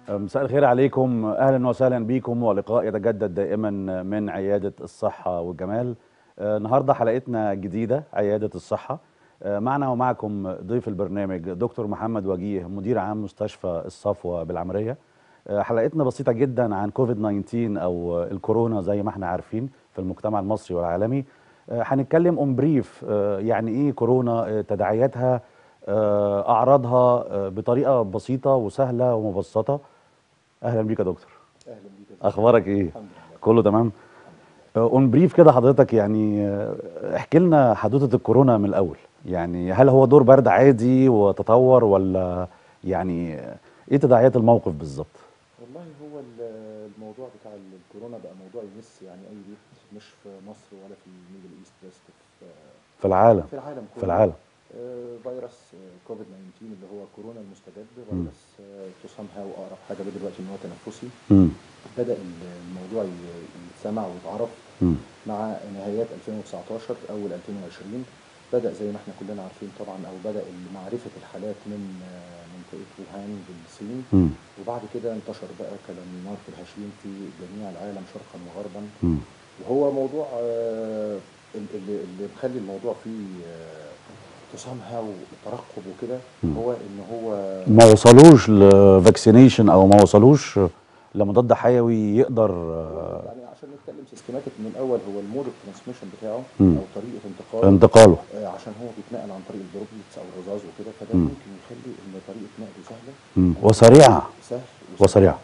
مساء الخير عليكم اهلا وسهلا بكم ولقاء يتجدد دائما من عياده الصحه والجمال آه، النهارده حلقتنا جديده عياده الصحه آه، معنا ومعكم ضيف البرنامج دكتور محمد وجيه مدير عام مستشفى الصفوه بالعمريه آه، حلقتنا بسيطه جدا عن كوفيد 19 او الكورونا زي ما احنا عارفين في المجتمع المصري والعالمي آه، هنتكلم اون بريف آه، يعني ايه كورونا آه، تداعياتها آه، اعراضها آه، بطريقه بسيطه وسهله ومبسطه اهلا بيك يا دكتور اهلا بيك يا اخبارك ايه الحمد لله كله تمام اون بريف كده حضرتك يعني آه، احكي لنا حدوته الكورونا من الاول يعني هل هو دور برد عادي وتطور ولا يعني آه، ايه تداعيات الموقف بالظبط والله هو ال- الموضوع بتاع الكورونا بقى موضوع يمس يعني اي بيت مش في مصر ولا في الميدل ايست بس في في العالم في العالم كله في العالم آه، فيروس آه، كوفيد 19 اللي هو كورونا المستجد فيروس تسام هاو اقرب حاجه له دلوقتي ان هو تنفسي امم بدا ال- الموضوع ي- يتسمع ويتعرف امم مع نهايات 2019 اول 2020 بدا زي ما احنا كلنا عارفين طبعا او بدا معرفه الحالات من آه، منطقه ووهان بالصين امم وبعد كده انتشر بقى كالنار في الهشيم في جميع العالم شرقا وغربا امم وهو موضوع آه، اللي, اللي مخلي الموضوع فيه تسامها وترقب وكده مم. هو ان هو ما وصلوش لفاكسينيشن او ما وصلوش لمضاد حيوي يقدر آه، يعني عشان نتكلم سيستماتيك من الاول هو المود اوف ترانسميشن بتاعه مم. او طريقه انتقاله انتقاله آه، عشان هو بيتنقل عن طريق الدروبلتس او الرذاذ وكده فده مم. ممكن يخلي ان طريقه نقله سهله مم. وسريعه سهل وسريعه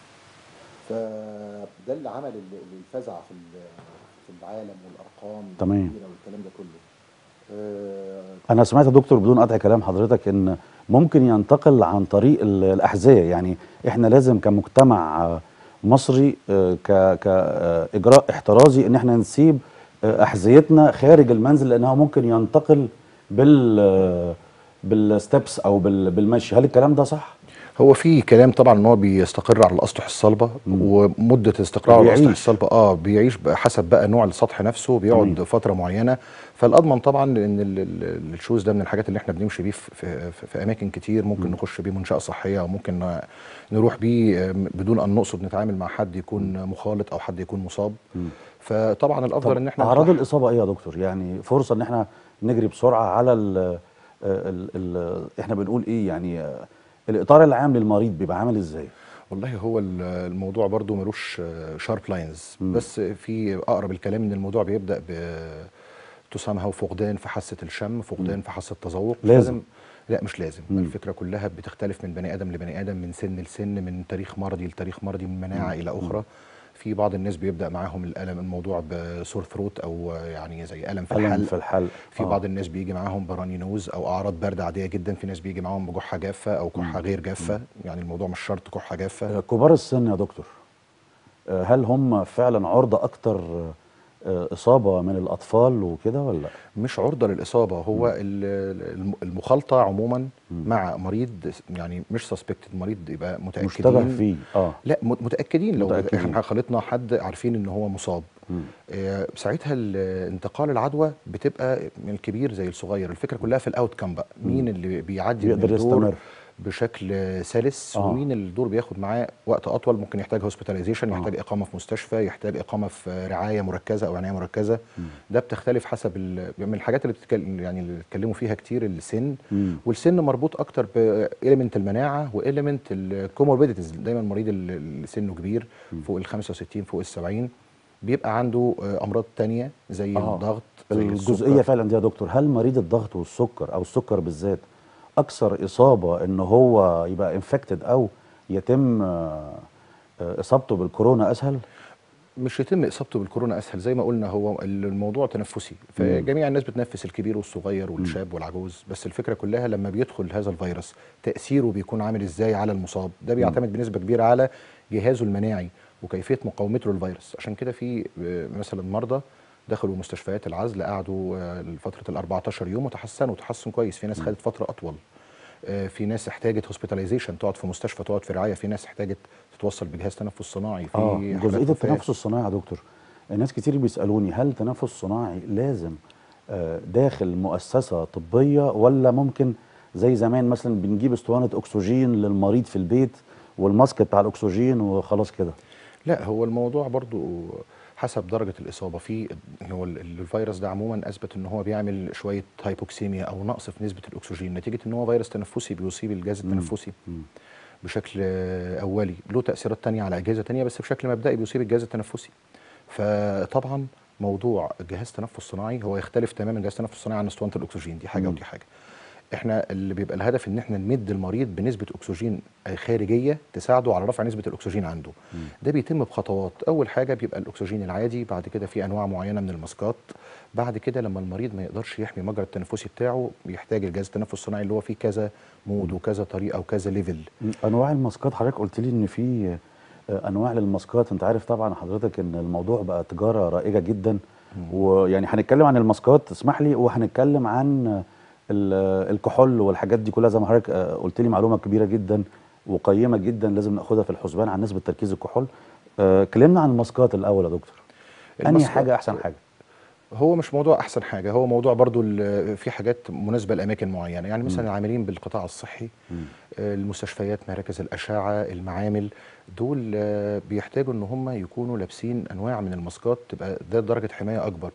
فده اللي عمل ال- الفزع في ال- في العالم والارقام تمام. الكبيره والكلام ده كله آه، انا سمعت يا دكتور بدون قطع كلام حضرتك ان ممكن ينتقل عن طريق ال- الاحذيه يعني احنا لازم كمجتمع آه، مصري آه، ك كاجراء احترازي ان احنا نسيب آه، احذيتنا خارج المنزل لانها ممكن ينتقل بال آه، بالستبس او بال- بالمشي هل الكلام ده صح هو في كلام طبعا ان هو بيستقر على الاسطح الصلبه ومده استقراره على الاسطح بيعيش. الصلبه اه بيعيش بقى حسب بقى نوع السطح نفسه بيقعد تمام. فتره معينه فالاضمن طبعا ان ال- ال- الشوز ده من الحاجات اللي احنا بنمشي بيه في, في, في, في اماكن كتير ممكن نخش بيه منشاه صحيه او ممكن ن- نروح بيه آه، بدون ان نقصد نتعامل مع حد يكون مخالط او حد يكون مصاب فطبعا الافضل ان احنا اعراض نروح- الاصابه ايه يا دكتور يعني فرصه ان احنا نجري بسرعه على ال ال ال احنا بنقول ايه يعني آه، الاطار العام للمريض بيبقى عامل ازاي والله هو ال- الموضوع برضو ملوش شارب لاينز بس في اقرب الكلام ان الموضوع بيبدا ب تسامها وفقدان في حاسه الشم فقدان في حاسه التذوق مش لازم. لا مش لازم الفكره كلها بتختلف من بني ادم لبني ادم من سن لسن من تاريخ مرضي لتاريخ مرضي من مناعه الى اخرى في بعض الناس بيبدا معاهم الالم الموضوع بسور ثروت او يعني زي الم في ألم الحلق في الحلق في آه. بعض الناس بيجي معاهم براني نوز او اعراض برد عاديه جدا في ناس بيجي معاهم بجحه جافه او كحه غير جافه يعني الموضوع مش شرط كحه جافه آه، كبار السن يا دكتور آه، هل هم فعلا عرضه اكتر آه، اصابه من الاطفال وكده ولا مش عرضه للاصابه هو ال- الم- المخالطه عموما مع مريض يعني مش سسبكتد مريض يبقى متاكدين مشتبه فيه اه لا م- متاكدين لو متأكدين. احنا خلطنا حد عارفين ان هو مصاب آه ساعتها ال- انتقال العدوى بتبقى من الكبير زي الصغير الفكره كلها في الاوت كام بقى مين اللي بيعدي من بيقدر الدور يستمر. بشكل سلس آه. ومين الدور بياخد معاه وقت اطول ممكن يحتاج هوسبيتاليزيشن يحتاج اقامه في مستشفى يحتاج اقامه في رعايه مركزه او عنايه مركزه ده بتختلف حسب ال- من الحاجات اللي بتتكلم يعني اللي بيتكلموا فيها كتير السن مم. والسن مربوط اكتر بإيليمنت المناعه وإيليمنت الكوموربيديتيز دايما المريض اللي اللي سنه كبير فوق ال 65 فوق ال 70 بيبقى عنده آه، امراض تانية زي آه. الضغط زي الجزئيه السكر. فعلا دي يا دكتور هل مريض الضغط والسكر او السكر بالذات اكثر اصابه ان هو يبقى انفكتد او يتم آه، آه، اصابته بالكورونا اسهل مش يتم اصابته بالكورونا اسهل زي ما قلنا هو الموضوع تنفسي فجميع الناس بتنفس الكبير والصغير والشاب والعجوز بس الفكره كلها لما بيدخل هذا الفيروس تاثيره بيكون عامل ازاي على المصاب ده بيعتمد بنسبه كبيره على جهازه المناعي وكيفيه مقاومته للفيروس عشان كده في آه، مثلا مرضى دخلوا مستشفيات العزل قعدوا آه، لفتره ال 14 يوم وتحسنوا تحسن كويس في ناس خدت فتره اطول آه، في ناس احتاجت هوسبيتاليزيشن تقعد في مستشفى تقعد في رعايه في ناس احتاجت تتوصل بجهاز تنفس صناعي في اه حالات جزئيه وفاة. التنفس الصناعي يا دكتور ناس كتير بيسالوني هل تنفس صناعي لازم آه، داخل مؤسسه طبيه ولا ممكن زي زمان مثلا بنجيب اسطوانه اكسجين للمريض في البيت والماسك بتاع الاكسجين وخلاص كده لا هو الموضوع برضو حسب درجة الإصابة في هو ال- الفيروس ده عموما أثبت إن هو بيعمل شوية هايبوكسيميا أو نقص في نسبة الأكسجين نتيجة إن هو فيروس تنفسي بيصيب الجهاز التنفسي بشكل آه، أولي له تأثيرات تانية على أجهزة تانية بس بشكل مبدئي بيصيب الجهاز التنفسي فطبعا موضوع جهاز تنفس صناعي هو يختلف تماما جهاز تنفس صناعي عن اسطوانة الأكسجين دي حاجة مم. ودي حاجة احنا اللي بيبقى الهدف ان احنا نمد المريض بنسبه اكسجين خارجيه تساعده على رفع نسبه الاكسجين عنده ده بيتم بخطوات اول حاجه بيبقى الاكسجين العادي بعد كده في انواع معينه من الماسكات بعد كده لما المريض ما يقدرش يحمي مجرى التنفسي بتاعه بيحتاج الجهاز التنفس الصناعي اللي هو فيه كذا مود وكذا طريقه وكذا ليفل انواع الماسكات حضرتك قلت لي ان في آه، انواع للماسكات انت عارف طبعا حضرتك ان الموضوع بقى تجاره رائجه جدا ويعني هنتكلم عن الماسكات اسمح لي وهنتكلم عن ال- الكحول والحاجات دي كلها زي ما حضرتك آه، قلت لي معلومه كبيره جدا وقيمه جدا لازم ناخدها في الحسبان عن نسبه تركيز الكحول آه، كلمنا عن الماسكات الاول يا دكتور انهي الماسكات- حاجه احسن حاجه هو مش موضوع احسن حاجه هو موضوع برضو ال- في حاجات مناسبه لاماكن معينه يعني مثلا العاملين بالقطاع الصحي آه، المستشفيات مراكز الاشعه المعامل دول آه، بيحتاجوا ان هم يكونوا لابسين انواع من الماسكات تبقى ده درجه حمايه اكبر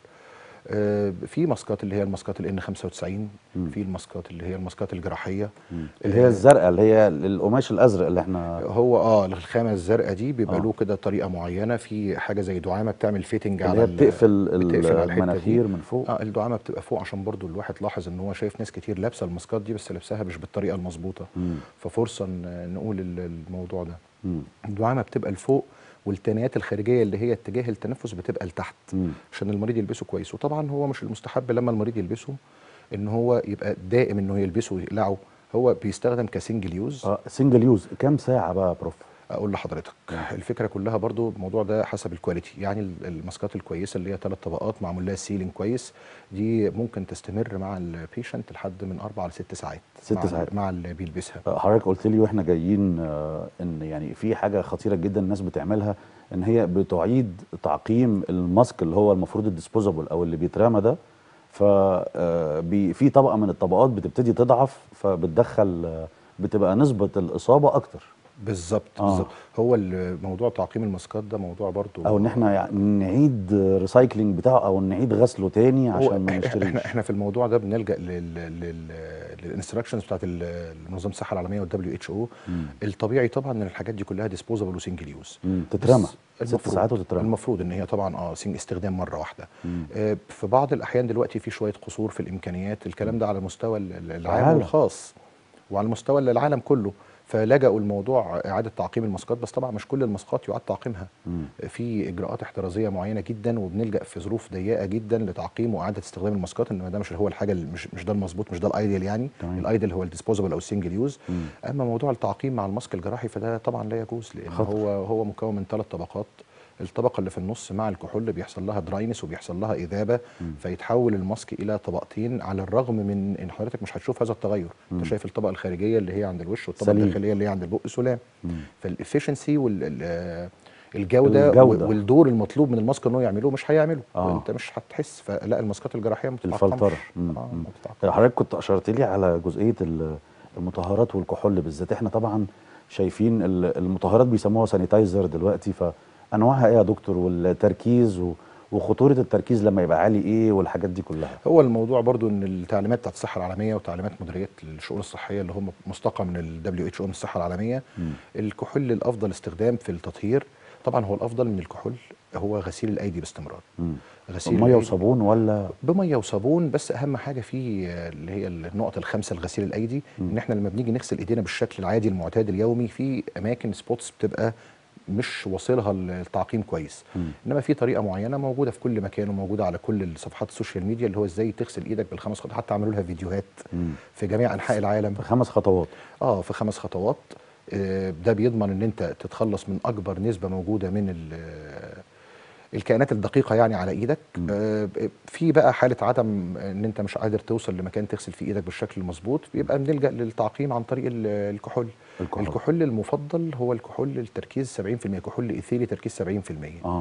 آه، في ماسكات اللي هي الماسكات الان 95 في الماسكات اللي هي الماسكات الجراحيه اللي هي الزرقاء اللي هي القماش الازرق اللي احنا هو اه الخامه الزرقاء دي بيبقى آه. له كده طريقه معينه في حاجه زي دعامه بتعمل فيتنج على اللي هي ال- بتقفل بتقفل على الحتة دي. المناخير من فوق اه الدعامه بتبقى فوق عشان برضو الواحد لاحظ ان هو شايف ناس كتير لابسه الماسكات دي بس لابساها مش بالطريقه المظبوطه مم. ففرصه ن- نقول ال- الموضوع ده مم. الدعامه بتبقى لفوق والتانيات الخارجيه اللي هي اتجاه التنفس بتبقى لتحت مم. عشان المريض يلبسه كويس وطبعا هو مش المستحب لما المريض يلبسه ان هو يبقى دائم انه يلبسه ويقلعه هو بيستخدم كسنجل يوز اه سنجل يوز كام ساعه بقى يا بروف اقول لحضرتك الفكره كلها برضو الموضوع ده حسب الكواليتي يعني ال- الماسكات الكويسه اللي هي ثلاث طبقات معمول لها سيلينج كويس دي ممكن تستمر مع البيشنت لحد من اربع لست ساعات ست مع ال- ساعات. مع اللي بيلبسها آه، حضرتك قلت لي واحنا جايين آه، ان يعني في حاجه خطيره جدا الناس بتعملها ان هي بتعيد تعقيم الماسك اللي هو المفروض الديسبوزابل او اللي بيترمى ده ف آه، بي- في طبقه من الطبقات بتبتدي تضعف فبتدخل آه، بتبقى نسبه الاصابه اكتر بالظبط آه. بالظبط هو ال- موضوع تعقيم الماسكات ده موضوع برضو او ان احنا يعني نعيد ريسايكلينج بتاعه او نعيد غسله تاني هو عشان ما إح- نشتريش احنا احنا في الموضوع ده بنلجا لل لل للانستراكشنز بتاعت ال- منظمه الصحه العالميه والدبليو اتش او الطبيعي طبعا ان الحاجات دي كلها ديسبوزابل وسنجل يوز مم، تترمى بس ست المفروض- ساعات وتترمى المفروض ان هي طبعا اه سنج استخدام مره واحده آه في بعض الاحيان دلوقتي في شويه قصور في الامكانيات الكلام ده على مستوى ال- ال- العام العالم. والخاص وعلى مستوى العالم كله فلجأوا الموضوع اعاده تعقيم الماسكات بس طبعا مش كل الماسكات يعاد تعقيمها مم. في اجراءات احترازيه معينه جدا وبنلجا في ظروف ضيقه جدا لتعقيم واعاده استخدام الماسكات انما ده مش هو الحاجه اللي- مش مش ده المظبوط مش ده الايديال يعني تمام. الايديال هو الديسبوزبل او السنجل يوز مم. اما موضوع التعقيم مع الماسك الجراحي فده طبعا لا يجوز لان خطر. هو هو مكون من ثلاث طبقات الطبقه اللي في النص مع الكحول بيحصل لها دراينس وبيحصل لها اذابه فيتحول الماسك الى طبقتين على الرغم من ان حضرتك مش هتشوف هذا التغير انت شايف الطبقه الخارجيه اللي هي عند الوش والطبقه سليم. الداخليه اللي هي عند البق سلام مم. فالافشنسي وال الجوده, الجودة. والدور المطلوب من الماسك ان هو يعمله مش هيعمله آه. وانت مش هتحس فلا الماسكات الجراحيه ما بتتعقمش. الفلتره مم. آه مم. ما بتتعقمش. حضرتك كنت اشرت لي على جزئيه ال- المطهرات والكحول بالذات احنا طبعا شايفين ال- المطهرات بيسموها سانيتايزر دلوقتي فانواعها ايه يا دكتور والتركيز و- وخطوره التركيز لما يبقى عالي ايه والحاجات دي كلها هو الموضوع برضو ان التعليمات بتاعت الصحه العالميه وتعليمات مديريات الشؤون الصحيه اللي هم مستقى من الدبليو اتش او من الصحه العالميه مم. الكحول الافضل استخدام في التطهير طبعا هو الافضل من الكحول هو غسيل الايدي باستمرار مم. غسيل ميه الأيدي وصابون ولا بميه وصابون بس اهم حاجه فيه آه، اللي هي النقط الخمسه لغسيل الايدي ان احنا لما بنيجي نغسل ايدينا بالشكل العادي المعتاد اليومي في اماكن سبوتس بتبقى مش واصلها التعقيم كويس مم. انما في طريقه معينه موجوده في كل مكان وموجوده على كل صفحات السوشيال ميديا اللي هو ازاي تغسل ايدك بالخمس خطوات حتى عملوا لها فيديوهات مم. في جميع انحاء العالم في خمس خطوات اه في خمس خطوات آه، ده بيضمن ان انت تتخلص من اكبر نسبه موجوده من ال- آه، الكائنات الدقيقه يعني على ايدك آه، في بقى حاله عدم ان انت مش قادر توصل لمكان تغسل فيه ايدك بالشكل المظبوط بيبقى بنلجا للتعقيم عن طريق ال- الكحول الكحول. الكحول المفضل هو الكحول التركيز 70% كحول ايثيلي تركيز 70% اه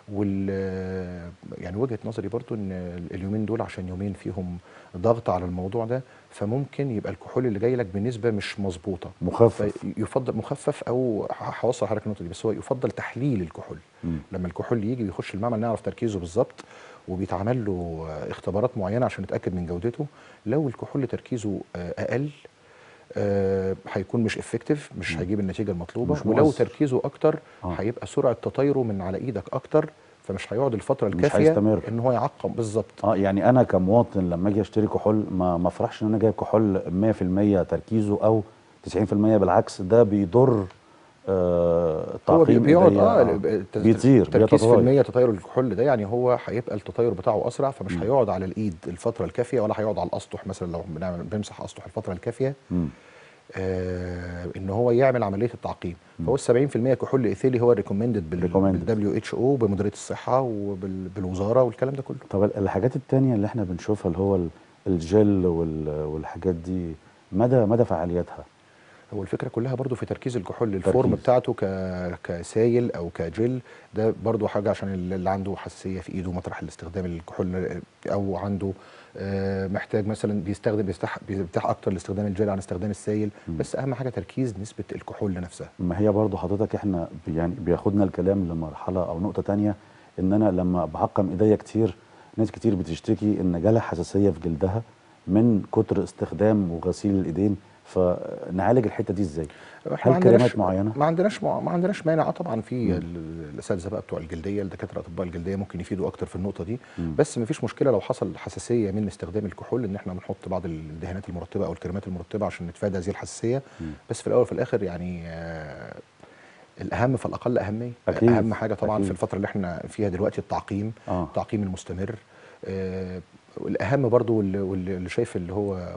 وال يعني وجهه نظري برضو ان اليومين دول عشان يومين فيهم ضغط على الموضوع ده فممكن يبقى الكحول اللي جاي لك بنسبه مش مظبوطه مخفف يفضل مخفف او ه- هوصل حضرتك النقطه دي بس هو يفضل تحليل الكحول مم. لما الكحول يجي بيخش المعمل نعرف تركيزه بالظبط وبيتعمل له آه، اختبارات معينه عشان نتاكد من جودته لو الكحول تركيزه آه، اقل آه، هيكون مش افكتيف مش مم. هيجيب النتيجه المطلوبه مش ولو مؤثر. تركيزه اكتر آه. هيبقى سرعه تطايره من على ايدك اكتر فمش هيقعد الفتره مش الكافيه هيستمر. ان هو يعقم بالظبط اه يعني انا كمواطن لما اجي اشتري كحول ما ما افرحش ان انا جايب كحول 100% تركيزه او 90% بالعكس ده بيضر آه هو بي- التعقيم بيقعد إيديا. اه الت- بيطير تركيز في بيتطاير. المية تطاير الكحول ده يعني هو هيبقى التطاير بتاعه اسرع فمش هيقعد على الايد الفتره الكافيه ولا هيقعد على الاسطح مثلا لو بنعمل بنمسح اسطح الفتره الكافيه مم. آه ان هو يعمل عمليه التعقيم فهو ال 70% كحول ايثيلي هو ريكومندد بال Recommended. دبليو اتش او بمديريه الصحه وبالوزاره والكلام ده كله طب الحاجات التانية اللي احنا بنشوفها اللي هو ال- الجل وال- والحاجات دي مدى مدى فعاليتها هو الفكره كلها برضو في تركيز الكحول الفورم تركيز. بتاعته ك... كسايل او كجل ده برضو حاجه عشان اللي عنده حساسيه في ايده مطرح الاستخدام الكحول او عنده آه، محتاج مثلا بيستخدم بيستح بيرتاح اكتر لاستخدام الجل عن استخدام السايل مم. بس اهم حاجه تركيز نسبه الكحول نفسها ما هي برضو حضرتك احنا بي- يعني بياخدنا الكلام لمرحلة او نقطة تانية ان انا لما بعقم ايديا كتير ناس كتير بتشتكي ان جالها حساسية في جلدها من كتر استخدام وغسيل الايدين فنعالج الحتة دي ازاي احنا هل ما عندناش كريمات معينة؟ ما عندناش مع... ما عندناش مانع اه طبعا في مم. ال- الاساتذه بقى بتوع الجلديه الدكاتره اطباء الجلديه ممكن يفيدوا اكتر في النقطه دي مم. بس ما فيش مشكله لو حصل حساسيه من استخدام الكحول ان احنا بنحط بعض الدهانات المرطبه او الكريمات المرطبه عشان نتفادى هذه الحساسيه مم. بس في الاول وفي الاخر يعني آه الاهم فالاقل اهميه أكيد، اهم حاجه طبعا أكيد. في الفتره اللي احنا فيها دلوقتي التعقيم اه التعقيم المستمر آه والاهم برضو واللي, واللي شايف اللي هو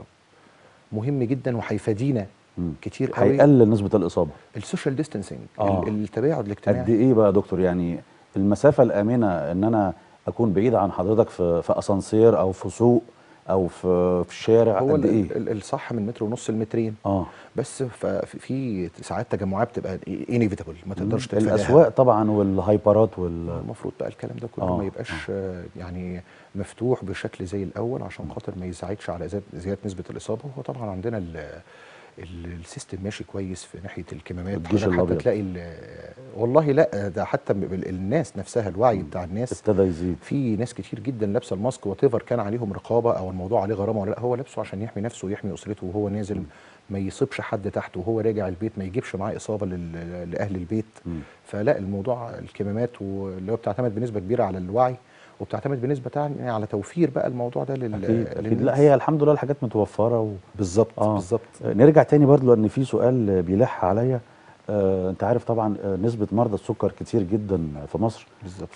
مهم جدا وهيفادينا مم. كتير قوي هيقلل نسبة الإصابة السوشيال ديستانسنج آه. التباعد قد الاجتماعي ايه بقى يا دكتور يعني المسافة الآمنة ان انا اكون بعيد عن حضرتك في في اسانسير او في سوق او في في شارع هو قد ال- ايه ال- الصح من متر ونص لمترين اه بس ف- في في ساعات تجمعات بتبقى انيفيتابل ما تقدرش تتفاداها الاسواق طبعا والهايبرات وال المفروض بقى الكلام ده كله آه، ما يبقاش آه، يعني مفتوح بشكل زي الاول عشان خاطر ما يساعدش على زياد- زياده نسبه الاصابه وهو طبعا عندنا ال- ال- السيستم ماشي كويس في ناحيه الكمامات الجيش حضرتك الأبيض. حتى تلاقي ال- والله لا ده حتى ب- ال- الناس نفسها الوعي بتاع الناس ابتدى يزيد في ناس كتير جدا لابسه الماسك وات كان عليهم رقابه او الموضوع عليه غرامه ولا لا هو لابسه عشان يحمي نفسه ويحمي اسرته وهو نازل ما يصيبش حد تحته وهو راجع البيت ما يجيبش معاه اصابه لل- لاهل البيت مم. فلا الموضوع الكمامات واللي هو بتعتمد بنسبه كبيره على الوعي وبتعتمد بنسبه تانية على توفير بقى الموضوع ده لل اكيد اكيد للناس. لا هي الحمد لله الحاجات متوفره و... بالظبط آه. بالظبط آه، نرجع تاني برضو لان في سؤال بيلح عليا آه، انت عارف طبعا آه، نسبه مرضى السكر كتير جدا في مصر بالظبط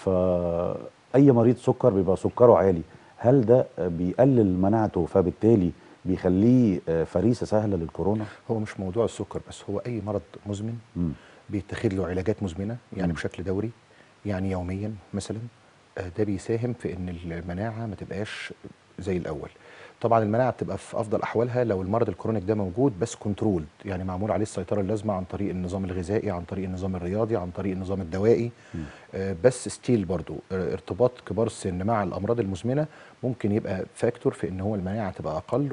فاي مريض سكر بيبقى سكره عالي هل ده آه، بيقلل مناعته فبالتالي بيخليه آه، فريسه سهله للكورونا هو مش موضوع السكر بس هو اي مرض مزمن مم. بيتخذ له علاجات مزمنه يعني مم. بشكل دوري يعني يوميا مثلا آه، ده بيساهم في ان المناعه ما تبقاش زي الاول طبعا المناعه بتبقى في افضل احوالها لو المرض الكرونيك ده موجود بس كنترول يعني معمول عليه السيطره اللازمه عن طريق النظام الغذائي عن طريق النظام الرياضي عن طريق النظام الدوائي مم. آه، بس ستيل برضو آه، ارتباط كبار السن مع الامراض المزمنه ممكن يبقى فاكتور في ان هو المناعه تبقى اقل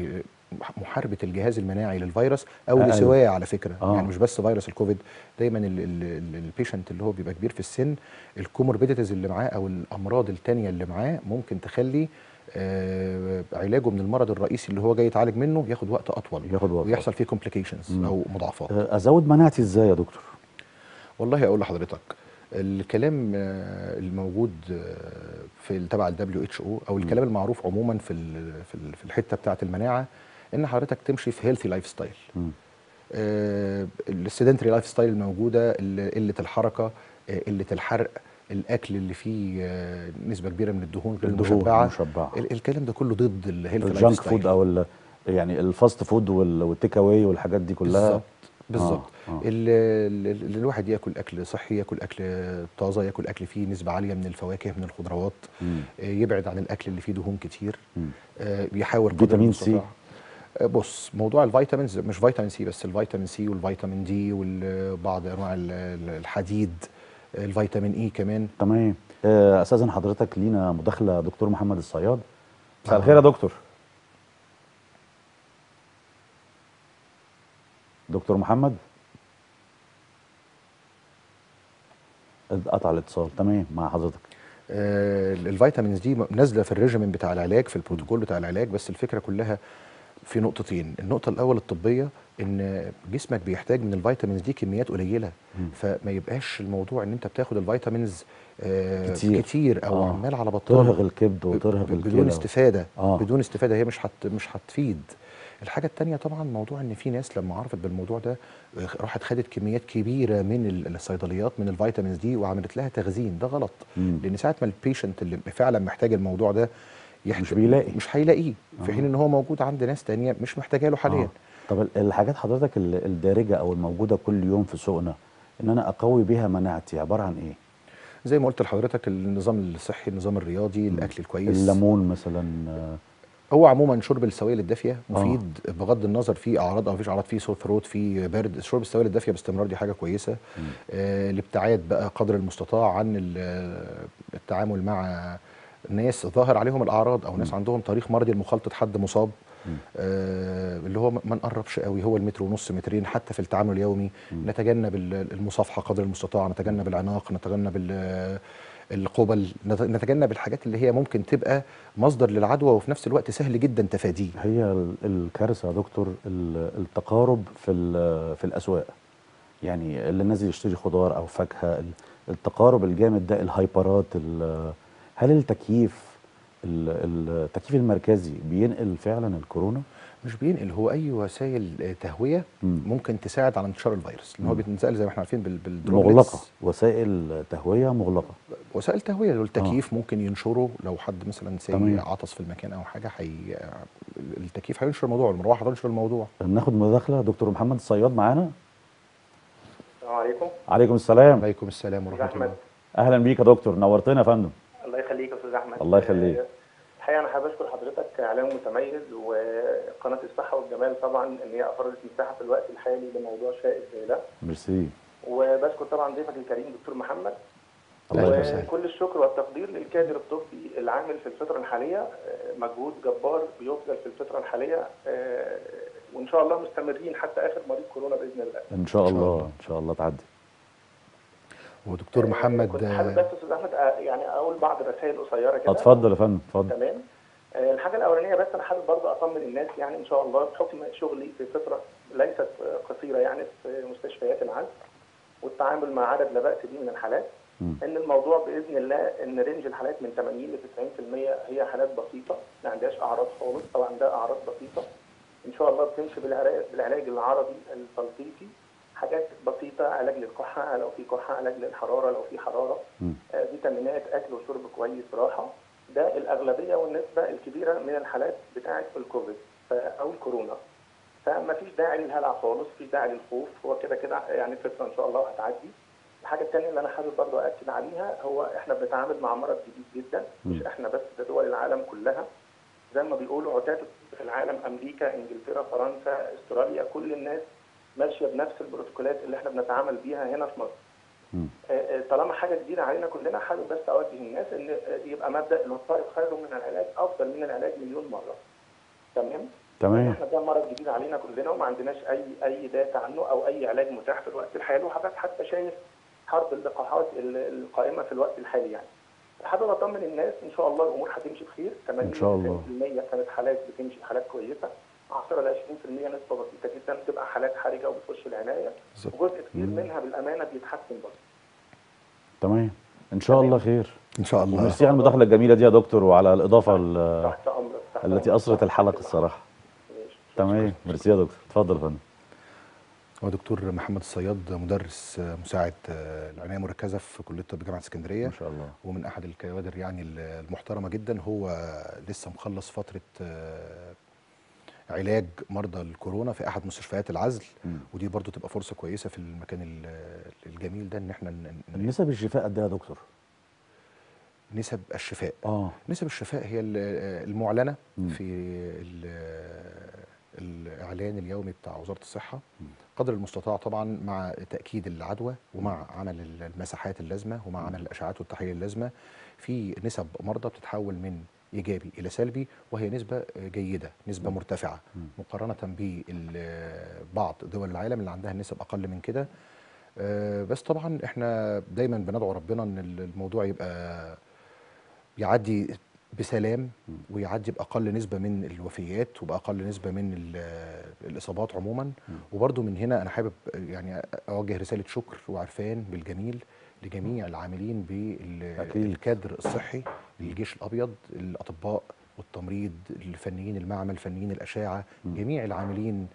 ومحاربه الجهاز المناعي للفيروس او أقل. لسواه على فكره آه. يعني مش بس فيروس الكوفيد دايما البيشنت اللي هو بيبقى كبير في السن الكوموربيديتيز اللي معاه او الامراض التانية اللي معاه ممكن تخلي آه، علاجه من المرض الرئيسي اللي هو جاي يتعالج منه ياخد وقت اطول ياخد وقت ويحصل فيه كومبليكيشنز مم. او مضاعفات آه، ازود مناعتي ازاي يا دكتور والله اقول لحضرتك الكلام آه، الموجود آه، في ال- تبع الدبليو اتش او او الكلام المعروف عموما في ال- في ال- في الحته بتاعه المناعه ان حضرتك تمشي في هيلثي لايف ستايل مم. السيدنتري لايف ستايل الموجوده ال- قله الحركه آه، قله الحرق الاكل اللي فيه آه، نسبه كبيره من الدهون غير الدهون المشبعه المشبعة. ال- الكلام ده كله ضد الهيلثي لايف الجانك ستايل فود او ال- يعني الفاست فود وال- والتيك اواي والحاجات دي كلها بالظبط بالظبط آه، آه. ال- ال- ال- الواحد ياكل اكل صحي ياكل اكل طازه ياكل اكل فيه نسبه عاليه من الفواكه من الخضروات مم. آه، يبعد عن الاكل اللي فيه دهون كتير مم. آه، بيحاول قدر فيتامين سي. المستطاع. آه، بص موضوع الفيتامينز مش فيتامين سي بس الفيتامين سي والفيتامين دي وبعض انواع ال- ال- الحديد الفيتامين اي كمان تمام آه، استاذن حضرتك لينا مداخله دكتور محمد الصياد مساء الخير يا دكتور دكتور محمد اتقطع الاتصال تمام مع حضرتك آه، الفيتامينز دي نازله في الريجيمين بتاع العلاج في البروتوكول بتاع العلاج بس الفكره كلها في نقطتين النقطه الاول الطبيه ان جسمك بيحتاج من الفيتامينز دي كميات قليله فما يبقاش الموضوع ان انت بتاخد الفيتامينز آه كتير. كتير او آه. عمال على بطال ترهق الكبد وترهق ب- بدون الكلى استفاده آه. بدون استفاده هي مش هت مش هتفيد الحاجه التانية طبعا موضوع ان في ناس لما عرفت بالموضوع ده آه، راحت خدت كميات كبيره من ال- الصيدليات من الفيتامينز دي وعملت لها تخزين ده غلط مم. لان ساعه ما البيشنت اللي فعلا محتاج الموضوع ده يحت- مش بيلاقي. مش هيلاقيه في آه. حين ان هو موجود عند ناس تانية مش محتاجه له حاليا آه. طب ال- الحاجات حضرتك ال- الدارجه او الموجوده كل يوم في سوقنا ان انا اقوي بيها مناعتي عباره عن ايه زي ما قلت لحضرتك النظام الصحي النظام الرياضي الاكل الكويس الليمون مثلا آه، هو عموما شرب السوائل الدافيه مفيد آه. بغض النظر في اعراض او مفيش اعراض في سور ثروت في برد شرب السوائل الدافيه باستمرار دي حاجه كويسه آه الابتعاد بقى قدر المستطاع عن ال- التعامل مع ناس ظاهر عليهم الاعراض او ناس عندهم تاريخ مرضي المخالطه حد مصاب آه اللي هو ما ما نقربش قوي هو المتر ونص مترين حتى في التعامل اليومي نتجنب ال- المصافحه قدر المستطاع نتجنب العناق نتجنب ال- القبل نت- نتجنب الحاجات اللي هي ممكن تبقى مصدر للعدوى وفي نفس الوقت سهل جدا تفاديه هي ال- الكارثه يا دكتور ال- التقارب في ال- في الاسواق يعني اللي نازل يشتري خضار او فاكهه ال- التقارب الجامد ده الهايبرات ال- هل التكييف ال- التكييف المركزي بينقل فعلا الكورونا مش بينقل هو اي وسائل آه، تهويه مم. ممكن تساعد على انتشار الفيروس لان هو مم. بيتنقل زي ما احنا عارفين بال- بالدروبلتس مغلقه وسائل تهويه مغلقه وسائل تهويه لو التكييف ممكن ينشره لو حد مثلا تمام. سي عطس في المكان او حاجه حي... التكييف هينشر الموضوع المروحه هتنشر الموضوع ناخد مداخله دكتور محمد الصياد معانا السلام عليكم عليكم السلام عليكم السلام ورحمه أحمد. الله اهلا بيك يا دكتور نورتنا يا فندم الله يخليك يا استاذ احمد الله يخليك. آه، الحقيقه انا حابب اشكر حضرتك اعلام متميز وقناه الصحه والجمال طبعا ان هي افرضت مساحه في الوقت الحالي لموضوع شائك زي ده ميرسي وبشكر طبعا ضيفك الكريم دكتور محمد أهلاً وسهلاً. وكل الشكر والتقدير للكادر الطبي العامل في الفتره الحاليه آه، مجهود جبار بيبذل في الفتره الحاليه آه، وان شاء الله مستمرين حتى اخر مريض كورونا باذن الله ان شاء إن شاء الله الله. ان شاء الله تعدي ودكتور آه، محمد كنت حابب آه، بس استاذ احمد آه، يعني اقول بعض الرسائل قصيره كده اتفضل يا فندم اتفضل تمام آه، الحاجه الاولانيه بس انا حابب برضه اطمن الناس يعني ان شاء الله بحكم شغلي في فتره ليست آه، قصيره يعني في مستشفيات العزل والتعامل مع عدد لا باس به من الحالات مم. ان الموضوع باذن الله ان رينج الحالات من 80 ل 90% هي حالات بسيطه ما عندهاش اعراض خالص او عندها اعراض بسيطه ان شاء الله بتمشي بالعلاج بالعلاج العربي التلطيفي حاجات بسيطه علاج للكحه لو في كحه علاج للحراره لو في حراره مم. آه، فيتامينات اكل وشرب كويس راحه ده الاغلبيه والنسبه الكبيره من الحالات بتاعه الكوفيد ف- او الكورونا فما فيش داعي للهلع خالص مفيش داعي للخوف هو كده كده يعني فتره ان شاء الله هتعدي الحاجه الثانيه اللي انا حابب برضه اكد عليها هو احنا بنتعامل مع مرض جديد جدا مش مم. احنا بس ده دول العالم كلها زي ما بيقولوا عتاة في العالم امريكا انجلترا فرنسا استراليا كل الناس ماشيه بنفس البروتوكولات اللي احنا بنتعامل بيها هنا في مصر مم. آه، آه، طالما حاجه جديده علينا كلنا حابب بس اوجه الناس ان آه، يبقى مبدا الوقايه خير من العلاج افضل من العلاج مليون مره تمام تمام احنا ده مرض جديد علينا كلنا وما عندناش اي اي داتا عنه او اي علاج متاح في الوقت الحالي وحضرتك حتى شايف حرب اللقاحات ال- القائمه في الوقت الحالي يعني حابب اطمن الناس ان شاء الله الامور هتمشي بخير 80 إن شاء الله. 90% كانت حالات بتمشي حالات كويسه 10 ل 20% نسبه بسيطه جدا بتبقى حالات حرجه وبتخش العنايه بالظبط. وجزء كبير منها بالامانه بيتحسن برضه تمام ان شاء الله خير ان شاء الله وميرسي على المداخله الجميله دي يا دكتور وعلى الاضافه ال- تحت امرك تحت التي أمرك. اثرت الحلقه الصراحه ماشي. تمام ميرسي يا دكتور اتفضل يا فندم هو دكتور محمد الصياد مدرس آه، مساعد آه، العنايه المركزه في كليه الطب جامعه اسكندريه ما شاء الله ومن احد الكوادر يعني المحترمه جدا هو لسه مخلص فتره آه، علاج مرضى الكورونا في احد مستشفيات العزل مم. ودي برضو تبقى فرصه كويسه في المكان ال- الجميل ده ان احنا ن- ن- نسب الشفاء قد ايه يا دكتور نسب الشفاء اه نسب الشفاء هي ال- المعلنه مم. في ال- الاعلان اليومي بتاع وزاره الصحه قدر المستطاع طبعا مع تاكيد العدوى ومع عمل المساحات اللازمه ومع عمل الاشعاعات والتحاليل اللازمه في نسب مرضى بتتحول من ايجابي الى سلبي وهي نسبه جيده نسبه مرتفعه مقارنه ببعض دول العالم اللي عندها نسب اقل من كده آه، بس طبعا احنا دايما بندعو ربنا ان الموضوع يبقى يعدي بسلام ويعدي باقل نسبه من الوفيات وباقل نسبه من ال- الاصابات عموما وبرده من هنا انا حابب يعني اوجه رساله شكر وعرفان بالجميل لجميع العاملين أكيد. بالكادر الصحي الجيش الابيض الاطباء والتمريض الفنيين المعمل فنيين الاشعه جميع العاملين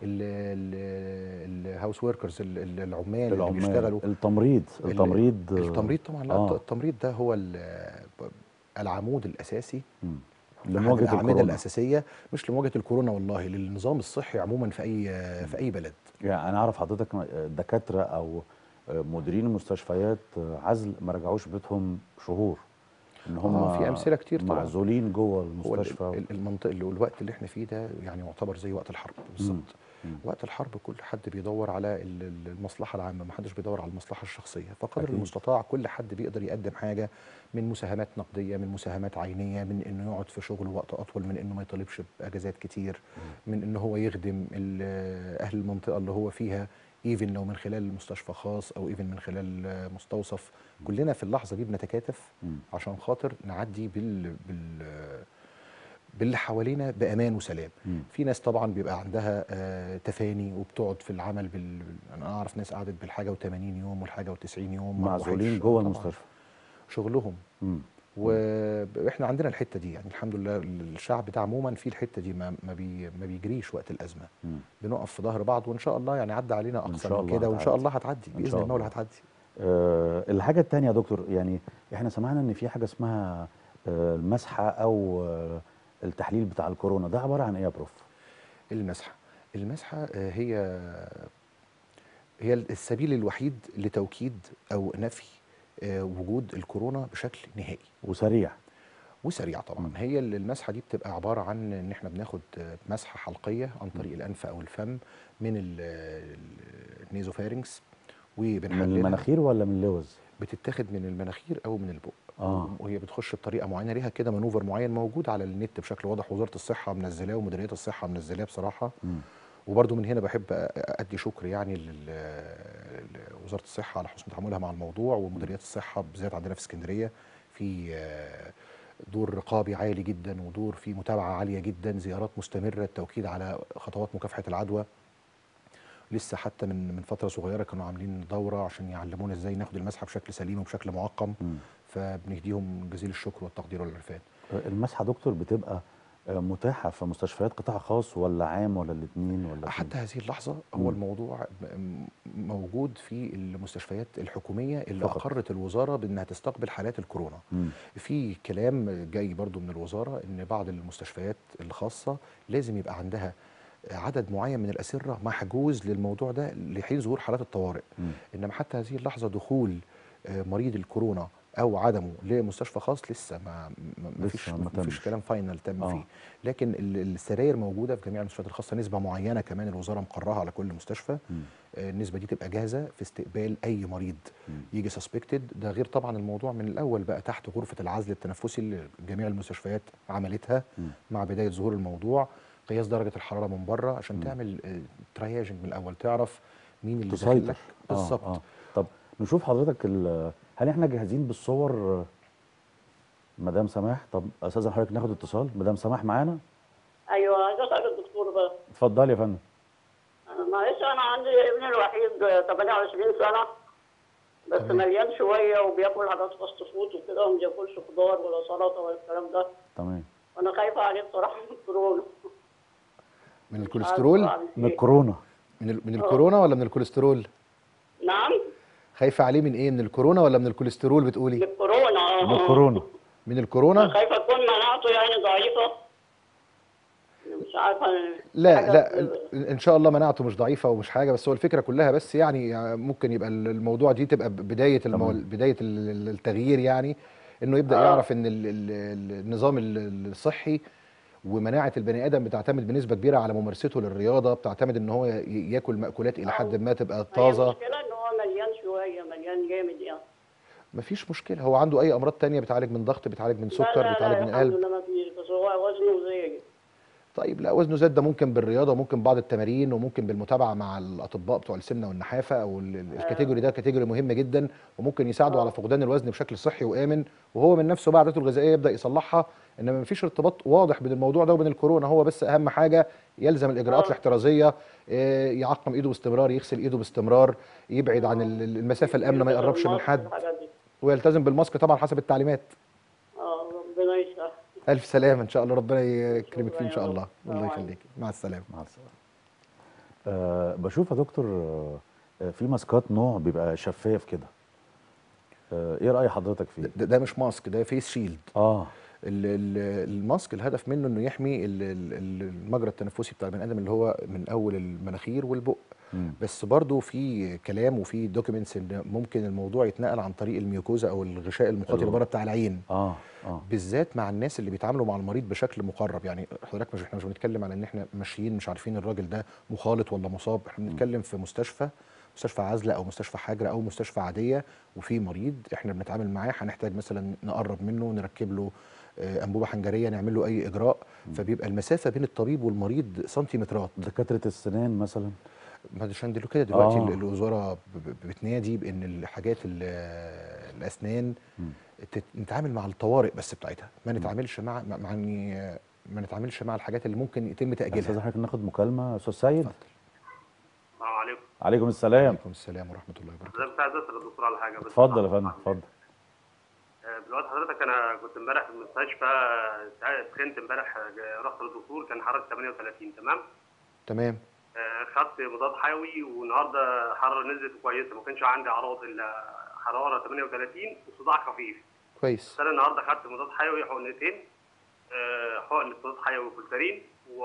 الهاوس وركرز العمال اللي بيشتغلوا التمريض ال- التمريض التمريض طبعا لا آه. التمريض ده هو ال- العمود الاساسي مم. أحد لمواجهه الاعمده الكورونا الاساسيه مش لمواجهه الكورونا والله للنظام الصحي عموما في اي في اي بلد يعني انا اعرف حضرتك دكاتره او مديرين المستشفيات عزل ما رجعوش بيتهم شهور ان هم آه، في أمثلة كتير طبعاً. معزولين جوه هو ال- المستشفى ال- المنطقه اللي الوقت اللي احنا فيه ده يعني يعتبر زي وقت الحرب بالظبط وقت الحرب كل حد بيدور على ال- ال- المصلحه العامه ما حدش بيدور على المصلحه الشخصيه فقدر أكيد. المستطاع كل حد بيقدر يقدم حاجه من مساهمات نقديه من مساهمات عينيه من انه يقعد في شغله وقت اطول من انه ما يطالبش باجازات كتير من انه هو يخدم ال- اهل المنطقه اللي هو فيها ايفن لو من خلال مستشفى خاص او ايفن من خلال مستوصف كلنا في اللحظه دي بنتكاتف مم. عشان خاطر نعدي بال بال باللي حوالينا بامان وسلام مم. في ناس طبعا بيبقى عندها آه، تفاني وبتقعد في العمل بال... انا اعرف ناس قعدت بالحاجه و80 يوم والحاجه و90 يوم ما معزولين روحتش. جوه طبعاً المستشفى شغلهم مم. واحنا عندنا الحته دي يعني الحمد لله الشعب ده عموما في الحته دي ما ما, بي ما بيجريش وقت الازمه مم. بنقف في ظهر بعض وان شاء الله يعني عدى علينا إن اقصى شاء من الله كده وان شاء هتعدي. الله هتعدي إن باذن شاء المولى الله. هتعدي أه الحاجة التانية يا دكتور يعني احنا سمعنا ان في حاجة اسمها أه المسحة او أه التحليل بتاع الكورونا ده عبارة عن ايه يا بروف؟ المسحه المسحه آه، هي هي السبيل الوحيد لتوكيد او نفي آه، وجود الكورونا بشكل نهائي وسريع وسريع طبعا مم. هي المسحه دي بتبقى عباره عن ان احنا بناخد آه، مسحه حلقيه عن طريق الانف او الفم من ال- ال- النيزوفارينكس من وبنحللها المناخير ولا من اللوز؟ بتتاخد من المناخير او من البق آه. وهي بتخش بطريقه معينه ليها كده مانوفر معين موجود على النت بشكل واضح وزاره الصحه منزلاه ومديريه الصحه منزلاه بصراحه مم. وبرده من هنا بحب أ- ادي شكر يعني لل- لوزاره الصحه على حسن تعاملها مع الموضوع ومديريات الصحه بالذات عندنا في اسكندريه في آه، دور رقابي عالي جدا ودور في متابعه عاليه جدا زيارات مستمره التوكيد على خطوات مكافحه العدوى لسه حتى من من فتره صغيره كانوا عاملين دوره عشان يعلمونا ازاي ناخد المسحه بشكل سليم وبشكل معقم مم. فبنديهم جزيل الشكر والتقدير والعرفان أه المسحة دكتور بتبقى أه متاحة في مستشفيات قطاع خاص ولا عام ولا الاثنين ولا حتى هذه اللحظة مم. هو الموضوع م- موجود في المستشفيات الحكومية اللي فقط. أقرت الوزارة بأنها تستقبل حالات الكورونا مم. في كلام جاي برضو من الوزارة أن بعض المستشفيات الخاصة لازم يبقى عندها عدد معين من الأسرة محجوز للموضوع ده لحين ظهور حالات الطوارئ مم. إنما حتى هذه اللحظة دخول آه، مريض الكورونا أو عدمه لمستشفى خاص لسه ما ما- ما لسه فيش ما ما فيش تمش. كلام فاينل تم آه. فيه لكن ال- السراير موجوده في جميع المستشفيات الخاصه نسبه معينه كمان الوزاره مقرها على كل مستشفى مم. آه، النسبه دي تبقى جاهزه في استقبال اي مريض مم. يجي سسبكتد ده غير طبعا الموضوع من الاول بقى تحت غرفه العزل التنفسي اللي جميع المستشفيات عملتها مم. مع بدايه ظهور الموضوع قياس درجه الحراره من بره عشان مم. تعمل ترياجنج من الاول تعرف مين اللي داخل تسيطر لك بالظبط آه. آه. طب نشوف حضرتك ال- هل احنا جاهزين بالصور آه، مدام سماح طب استاذ حضرتك ناخد اتصال مدام سماح معانا ايوه عايزه اسال الدكتور بقى اتفضلي يا فندم أنا معلش انا عندي ابني الوحيد 28 سنه بس تمام. مليان شويه وبياكل حاجات فاست فود وكده وما بياكلش خضار ولا سلطه ولا الكلام ده تمام وانا خايفه عليه بصراحه من الكورونا من مش الكوليسترول عارفة أعمل من إيه. الكورونا من ال- من الكورونا ولا من الكوليسترول نعم خايفه عليه من ايه من الكورونا ولا من الكوليسترول من بتقولي الكورونا اه من الكورونا من أنا الكورونا خايفه تكون مناعته يعني ضعيفه مش عارفه لا حاجة لا في- ان شاء الله مناعته مش ضعيفه ومش حاجه بس هو الفكره كلها بس يعني ممكن يبقى الموضوع دي تبقى بدايه المو... تمام. بدايه ال- التغيير يعني انه يبدا آه. يعرف ان ال... ال... ال- النظام ال- الصحي ومناعه البني ادم بتعتمد بنسبه كبيره على ممارسته للرياضه بتعتمد ان هو ي- ياكل مأكولات الى حد ما تبقى هي طازه المشكله ان هو مليان شويه مليان جامد يعني مفيش مشكله هو عنده اي امراض تانية بتعالج من ضغط بتعالج من لا سكر لا بتعالج لا من الحمد قلب لله ما فيش بس هو وزنه زايد طيب لا وزنه زاد ده ممكن بالرياضه ممكن بعض التمارين وممكن بالمتابعه مع الاطباء بتوع السمنه والنحافه او ال- ال- الكاتيجوري ده كاتيجوري مهم جدا وممكن يساعده آه. على فقدان الوزن بشكل صحي وامن وهو من نفسه بعد عادته الغذائيه يبدا يصلحها انما مفيش ارتباط واضح بين الموضوع ده وبين الكورونا هو بس اهم حاجه يلزم الاجراءات آه. الاحترازيه آه، يعقم ايده باستمرار يغسل ايده باستمرار يبعد عن ال- ال- المسافه الامنه ما يقربش من الماسك حد والحاجات دي. ويلتزم بالماسك طبعا حسب التعليمات اه ربنا يسهل الف سلامه ان شاء الله ربنا يكرمك فيه ان شكراً شاء يا الله رب. الله السلام عليكم. يخليك مع السلامه مع السلامه أه بشوف يا دكتور آه، في ماسكات نوع بيبقى شفاف كده أه ايه راي حضرتك فيه ده, ده مش ماسك ده فيس شيلد اه ال- ال- الماسك الهدف منه انه يحمي ال- ال- ال- المجرى التنفسي بتاع البني ادم اللي هو من اول المناخير والبق مم. بس برضو في كلام وفي دوكيومنتس ان ممكن الموضوع يتنقل عن طريق الميوكوزا او الغشاء المخاطي اللي ال- بره بتاع العين اه اه بالذات مع الناس اللي بيتعاملوا مع المريض بشكل مقرب يعني حضرتك مش احنا مش بنتكلم على ان احنا ماشيين مش عارفين الراجل ده مخالط ولا مصاب احنا بنتكلم في مستشفى مستشفى عزله او مستشفى حجر او مستشفى عاديه وفي مريض احنا بنتعامل معاه هنحتاج مثلا نقرب منه نركب له آه، انبوبه حنجريه نعمل له اي اجراء فبيبقى المسافه بين الطبيب والمريض سنتيمترات دكاتره السنان مثلا ما ده عشان دلوقتي كده دلوقتي آه. ال- الوزاره ب- ب- بتنادي بان الحاجات ال- الاسنان تت- نتعامل مع الطوارئ بس بتاعتها ما نتعاملش مع مع مع إني- ما نتعاملش مع الحاجات اللي ممكن يتم استاذ تاجيلها حضرتك ناخد مكالمه استاذ سيد السلام عليكم عليكم السلام عليكم السلام ورحمه الله وبركاته حضرتك كنت عايز اسال الدكتور على حاجه بس اتفضل يا فندم اتفضل آه، دلوقتي حضرتك انا كنت امبارح في المستشفى ساعة- سخنت امبارح آه، رحت للدكتور كان حرارة 38 تمام تمام آه، خدت مضاد حيوي والنهارده حراره نزلت كويسه ما كانش عندي اعراض الا حراره 38 وصداع خفيف كويس بس انا النهارده خدت مضاد حيوي حقنتين آه، حقنه مضاد حيوي فولتارين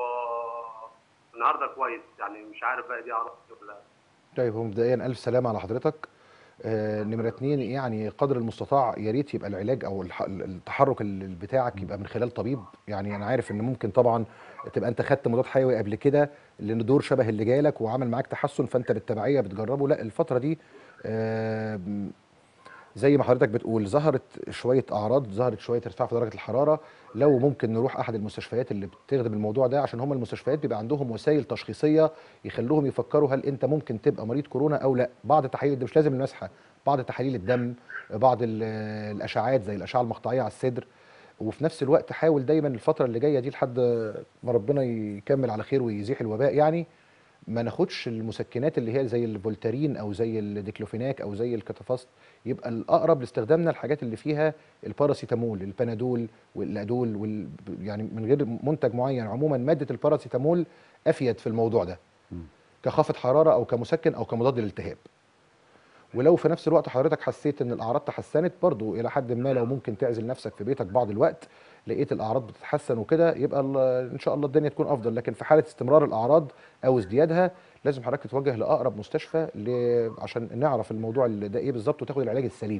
والنهارده كويس يعني مش عارف بقى دي اعراض إيه ولا طيب هو مبدئيا الف سلامه على حضرتك آه نمره اتنين يعني قدر المستطاع يا ريت يبقى العلاج او الح- التحرك ال- بتاعك يبقى من خلال طبيب يعني انا عارف ان ممكن طبعا تبقى انت خدت مضاد حيوي قبل كده لان دور شبه اللي جالك وعمل معاك تحسن فانت بالتبعيه بتجربه لا الفتره دي آه زي ما حضرتك بتقول ظهرت شويه اعراض ظهرت شويه ارتفاع في درجه الحراره لو ممكن نروح احد المستشفيات اللي بتخدم الموضوع ده عشان هم المستشفيات بيبقى عندهم وسائل تشخيصيه يخلوهم يفكروا هل انت ممكن تبقى مريض كورونا او لا بعض التحاليل ده مش لازم المسحه بعض تحاليل الدم بعض ال- الاشعاعات زي الاشعه المقطعيه على الصدر وفي نفس الوقت حاول دايما الفتره اللي جايه دي لحد ما ربنا يكمل على خير ويزيح الوباء يعني ما ناخدش المسكنات اللي هي زي الفولتارين او زي الديكلوفيناك او زي الكاتافاست يبقى الاقرب لاستخدامنا الحاجات اللي فيها الباراسيتامول البنادول والادول وال يعني من غير منتج معين عموما ماده الباراسيتامول افيد في الموضوع ده كخافض حراره او كمسكن او كمضاد للالتهاب ولو في نفس الوقت حضرتك حسيت ان الاعراض تحسنت برضو الى حد ما لو ممكن تعزل نفسك في بيتك بعض الوقت لقيت الاعراض بتتحسن وكده يبقى ال- ان شاء الله الدنيا تكون افضل لكن في حاله استمرار الاعراض او ازديادها لازم حضرتك تتوجه لاقرب مستشفى ل... عشان نعرف الموضوع اللي ده ايه بالظبط وتاخد العلاج السليم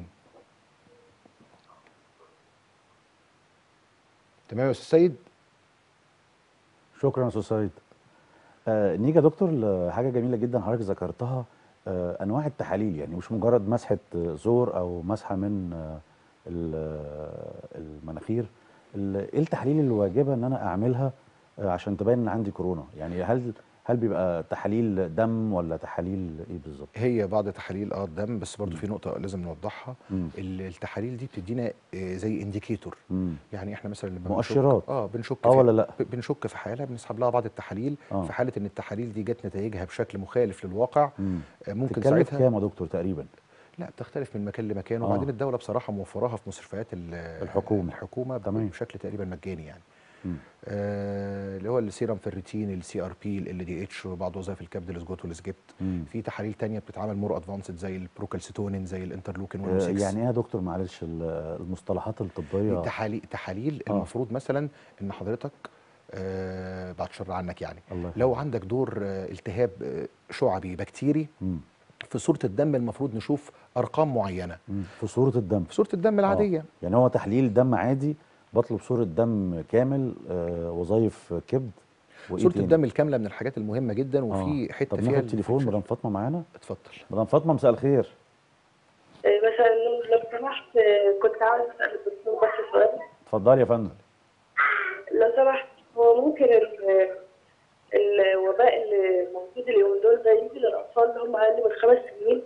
تمام يا استاذ سيد شكرا يا استاذ سيد آه نيجي يا دكتور لحاجه جميله جدا حضرتك ذكرتها آه انواع التحاليل يعني مش مجرد مسحه آه، زور او مسحه من آه ال- آه، المناخير ال- ايه التحاليل اللي واجبه ان انا اعملها آه عشان تبين ان عندي كورونا يعني هل هل بيبقى تحاليل دم ولا تحاليل ايه بالظبط هي بعض تحاليل اه الدم بس برضو في نقطه لازم نوضحها مم. ال- التحاليل دي بتدينا آه، زي انديكيتور مم. يعني احنا مثلا لما مؤشرات. بنشك اه بنشك اه في- ولا لا ب- بنشك في حاله بنسحب لها بعض التحاليل آه. في حاله ان التحاليل دي جت نتائجها بشكل مخالف للواقع مم. آه، ممكن تتكلف ساعتها كام يا دكتور تقريبا لا بتختلف من مكان لمكان آه. وبعدين الدوله بصراحه موفراها في مستشفيات ال- الحكومة. الحكومه تمام. بشكل تقريبا مجاني يعني مم. آه اللي هو السيرم فيريتين السي ار بي ال دي اتش وبعض وظائف الكبد الاسجوت والسجبت مم. في تحاليل تانية بتتعمل مور ادفانسد زي البروكالسيتونين زي الانترلوكين آه 1 يعني ايه يا دكتور معلش ال- المصطلحات الطبيه التحاليل تحاليل آه. المفروض مثلا ان حضرتك آه بعد شر عنك يعني الله لو يخليك. عندك دور آه التهاب آه شعبي بكتيري مم. في صوره الدم المفروض نشوف ارقام معينه مم. في صوره الدم في صوره الدم العاديه يعني هو تحليل دم عادي بطلب صوره دم كامل آه وظائف كبد وإيه صوره تاني؟ الدم الكامله من الحاجات المهمه جدا وفي آه. حته طب فيها ناخد تليفون الفانكشن. مدام فاطمه معانا اتفضل مدام فاطمه مساء الخير إيه، مثلا لو سمحت آه، كنت عاوز اسال الدكتور بس سؤال اتفضلي يا فندم لو سمحت هو ممكن ال- الوباء اللي موجود اليومين دول ده يجي للاطفال اللي هم اقل من خمس سنين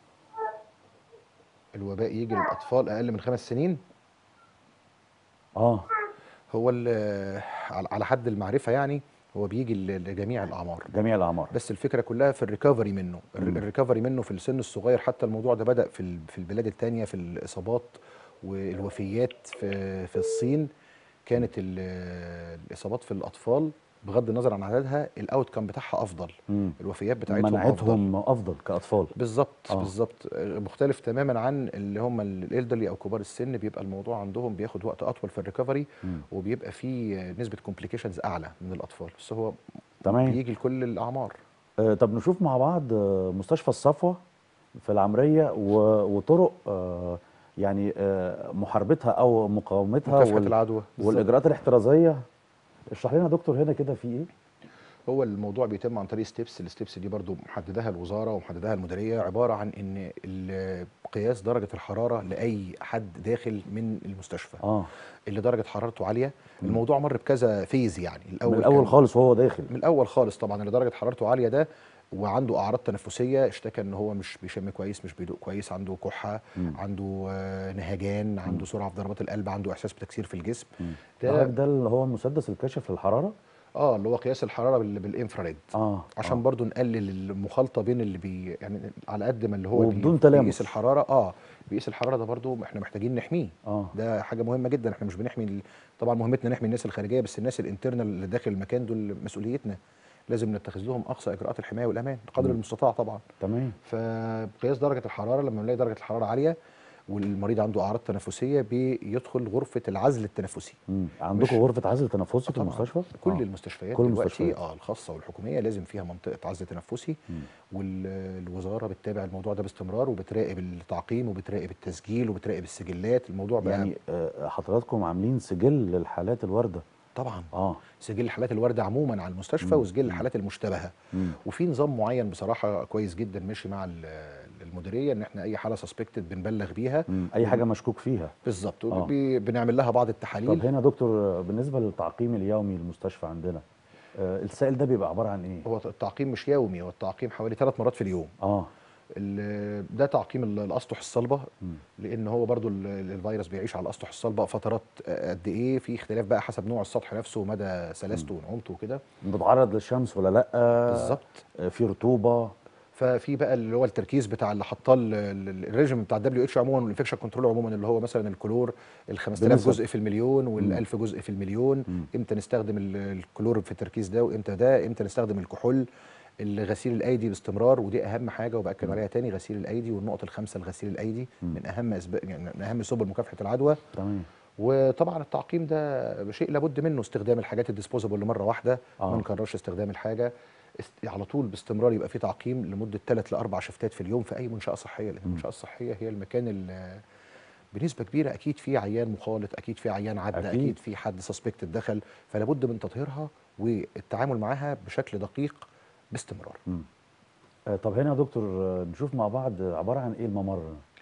الوباء يجي للاطفال اقل من خمس سنين اه هو ال- على على حد المعرفه يعني هو بيجي ل- لجميع الاعمار جميع الاعمار بس الفكره كلها في الريكفري منه الر- مم. الريكفري منه في السن الصغير حتى الموضوع ده بدا في ال- في البلاد التانية في الاصابات والوفيات في في الصين كانت ال- الاصابات في الاطفال بغض النظر عن عددها الاوت كام بتاعها افضل مم. الوفيات بتاعتهم افضل مناعتهم افضل كاطفال بالظبط آه. بالظبط آه، مختلف تماما عن اللي هم الالدرلي او كبار السن بيبقى الموضوع عندهم بياخد وقت اطول في الريكفري مم. وبيبقى فيه آه، نسبه كومبليكيشنز اعلى من الاطفال بس هو تمام بيجي لكل الاعمار آه طب نشوف مع بعض آه مستشفى الصفوه في العمريه و- وطرق آه يعني آه محاربتها او مقاومتها مكافحه وال- العدوى بالظبط. والاجراءات الاحترازيه اشرح لنا يا دقير هنا كده في ايه هو الموضوع بيتم عن طريق ستيبس الستيبس دي برضو محددها الوزاره ومحددها المديريه عباره عن ان ال- قياس درجه الحراره لاي حد داخل من المستشفى اه اللي درجه حرارته عاليه الموضوع مر بكذا فيز يعني الاول من الاول كان- خالص وهو داخل من الاول خالص طبعا اللي درجه حرارته عاليه ده وعنده اعراض تنفسيه اشتكى ان هو مش بيشم كويس مش بيدوق كويس عنده كحه مم. عنده آه، نهجان عنده سرعه في ضربات القلب عنده احساس بتكسير في الجسم ده ده ده اللي هو مسدس الكشف للحراره اه اللي هو قياس الحراره بال- بالانفراريد اه عشان آه. برضو نقلل المخالطه بين اللي بي يعني على قد ما اللي هو وبدون بي- تلامس. بيقيس الحراره اه بيقيس الحراره ده برضو احنا محتاجين نحميه اه ده حاجه مهمه جدا احنا مش بنحمي ال- طبعا مهمتنا نحمي الناس الخارجيه بس الناس الانترنال اللي داخل المكان دول مسؤوليتنا لازم نتخذ لهم اقصى اجراءات الحمايه والامان بقدر مم. المستطاع طبعا تمام فقياس درجه الحراره لما نلاقي درجه الحراره عاليه والمريض عنده اعراض تنفسيه بيدخل غرفه العزل التنفسي مم. عندكم مش- غرفه عزل تنفسي في طبعاً. المستشفى كل آه. المستشفيات كل دلوقتي المستشفيات. اه الخاصه والحكوميه لازم فيها منطقه عزل تنفسي مم. والوزاره بتتابع الموضوع ده باستمرار وبتراقب التعقيم وبتراقب التسجيل وبتراقب السجلات الموضوع بقى يعني آه، حضراتكم عاملين سجل للحالات الوارده طبعا اه سجل حالات الورده عموما على المستشفى مم. وسجل الحالات المشتبهه مم. وفي نظام معين بصراحه كويس جدا ماشي مع ال- المديريه ان احنا اي حاله سسبكتد بنبلغ بيها مم. اي حاجه مشكوك فيها بالظبط آه. وبي- بنعمل لها بعض طب التحاليل هنا يا دكتور آه، بالنسبه للتعقيم اليومي للمستشفى عندنا آه، السائل ده بيبقى عباره عن ايه هو التعقيم مش يومي هو التعقيم حوالي ثلاث مرات في اليوم اه ال- ده تعقيم ال- الاسطح الصلبه مم. لان هو برضو ال- ال- الفيروس بيعيش على الاسطح الصلبه فترات آه، قد ايه في اختلاف بقى حسب نوع السطح نفسه ومدى سلاسته ونعومته وكده بتعرض للشمس ولا لا بالظبط آه، في رطوبه ففي بقى اللي هو التركيز بتاع اللي حطاه ال- ال- الريجيم بتاع الدبليو اتش عموما والانفكشن كنترول عموما اللي هو مثلا الكلور ال 5000 بنسب. جزء في المليون وال 1000 جزء في المليون مم. امتى نستخدم ال- الكلور في التركيز ده وامتى ده امتى نستخدم الكحول غسيل الايدي باستمرار ودي اهم حاجه وباكد عليها تاني غسيل الايدي والنقط الخمسه لغسيل الايدي مم. من اهم اسباب يعني من اهم سبل مكافحه العدوى تمام وطبعا التعقيم ده شيء لابد منه استخدام الحاجات الديسبوزبل لمره واحده آه. ما نكررش استخدام الحاجه است... على طول باستمرار يبقى في تعقيم لمده ثلاث لاربع شفتات في اليوم في اي منشاه صحيه لان مم. المنشاه الصحيه هي المكان اللي بنسبه كبيره اكيد في عيان مخالط اكيد في عيان عدى أكيد. اكيد, أكيد في حد سسبكتد دخل فلا بد من تطهيرها والتعامل معاها بشكل دقيق باستمرار مم. آه، طب هنا يا دكتور آه، نشوف مع بعض عباره عن ايه الممر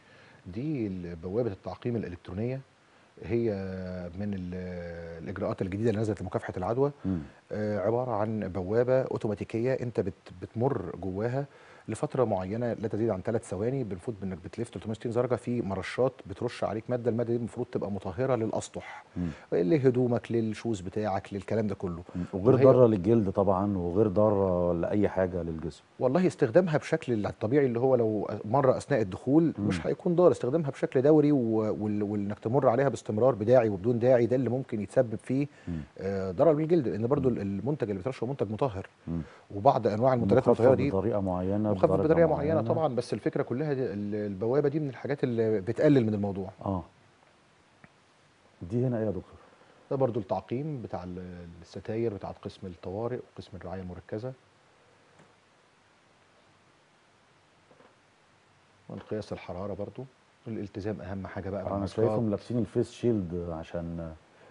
دي ال- بوابه التعقيم الالكترونيه هي من ال- الاجراءات الجديده اللي نزلت لمكافحه العدوى مم. آه، عباره عن بوابه اوتوماتيكيه انت بت بتمر جواها لفتره معينه لا تزيد عن ثلاث ثواني المفروض انك بتلف 360 درجه في مرشات بترش عليك ماده الماده دي المفروض تبقى مطهره للاسطح مم. لهدومك للشوز بتاعك للكلام ده كله مم. وغير وهي- ضاره للجلد طبعا وغير ضاره لاي حاجه للجسم والله استخدامها بشكل الطبيعي اللي هو لو مره اثناء الدخول مم. مش هيكون ضار استخدامها بشكل دوري و- وال- وانك تمر عليها باستمرار بداعي وبدون داعي ده اللي ممكن يتسبب فيه مم. آه، ضرر بالجلد لان برضو المنتج اللي بيترش هو منتج مطهر مم. وبعض انواع المنتجات مخفف المطهره دي بطريقه معينه مخفف بدرجة بطريقه معينه طبعا بس الفكره كلها دي ال- البوابه دي من الحاجات اللي بتقلل من الموضوع اه دي هنا ايه يا دكتور ده برضو التعقيم بتاع ال- الستاير بتاعت قسم الطوارئ وقسم الرعايه المركزه وقياس الحراره برضو الالتزام اهم حاجه بقى انا بالماسكات. شايفهم لابسين الفيس شيلد عشان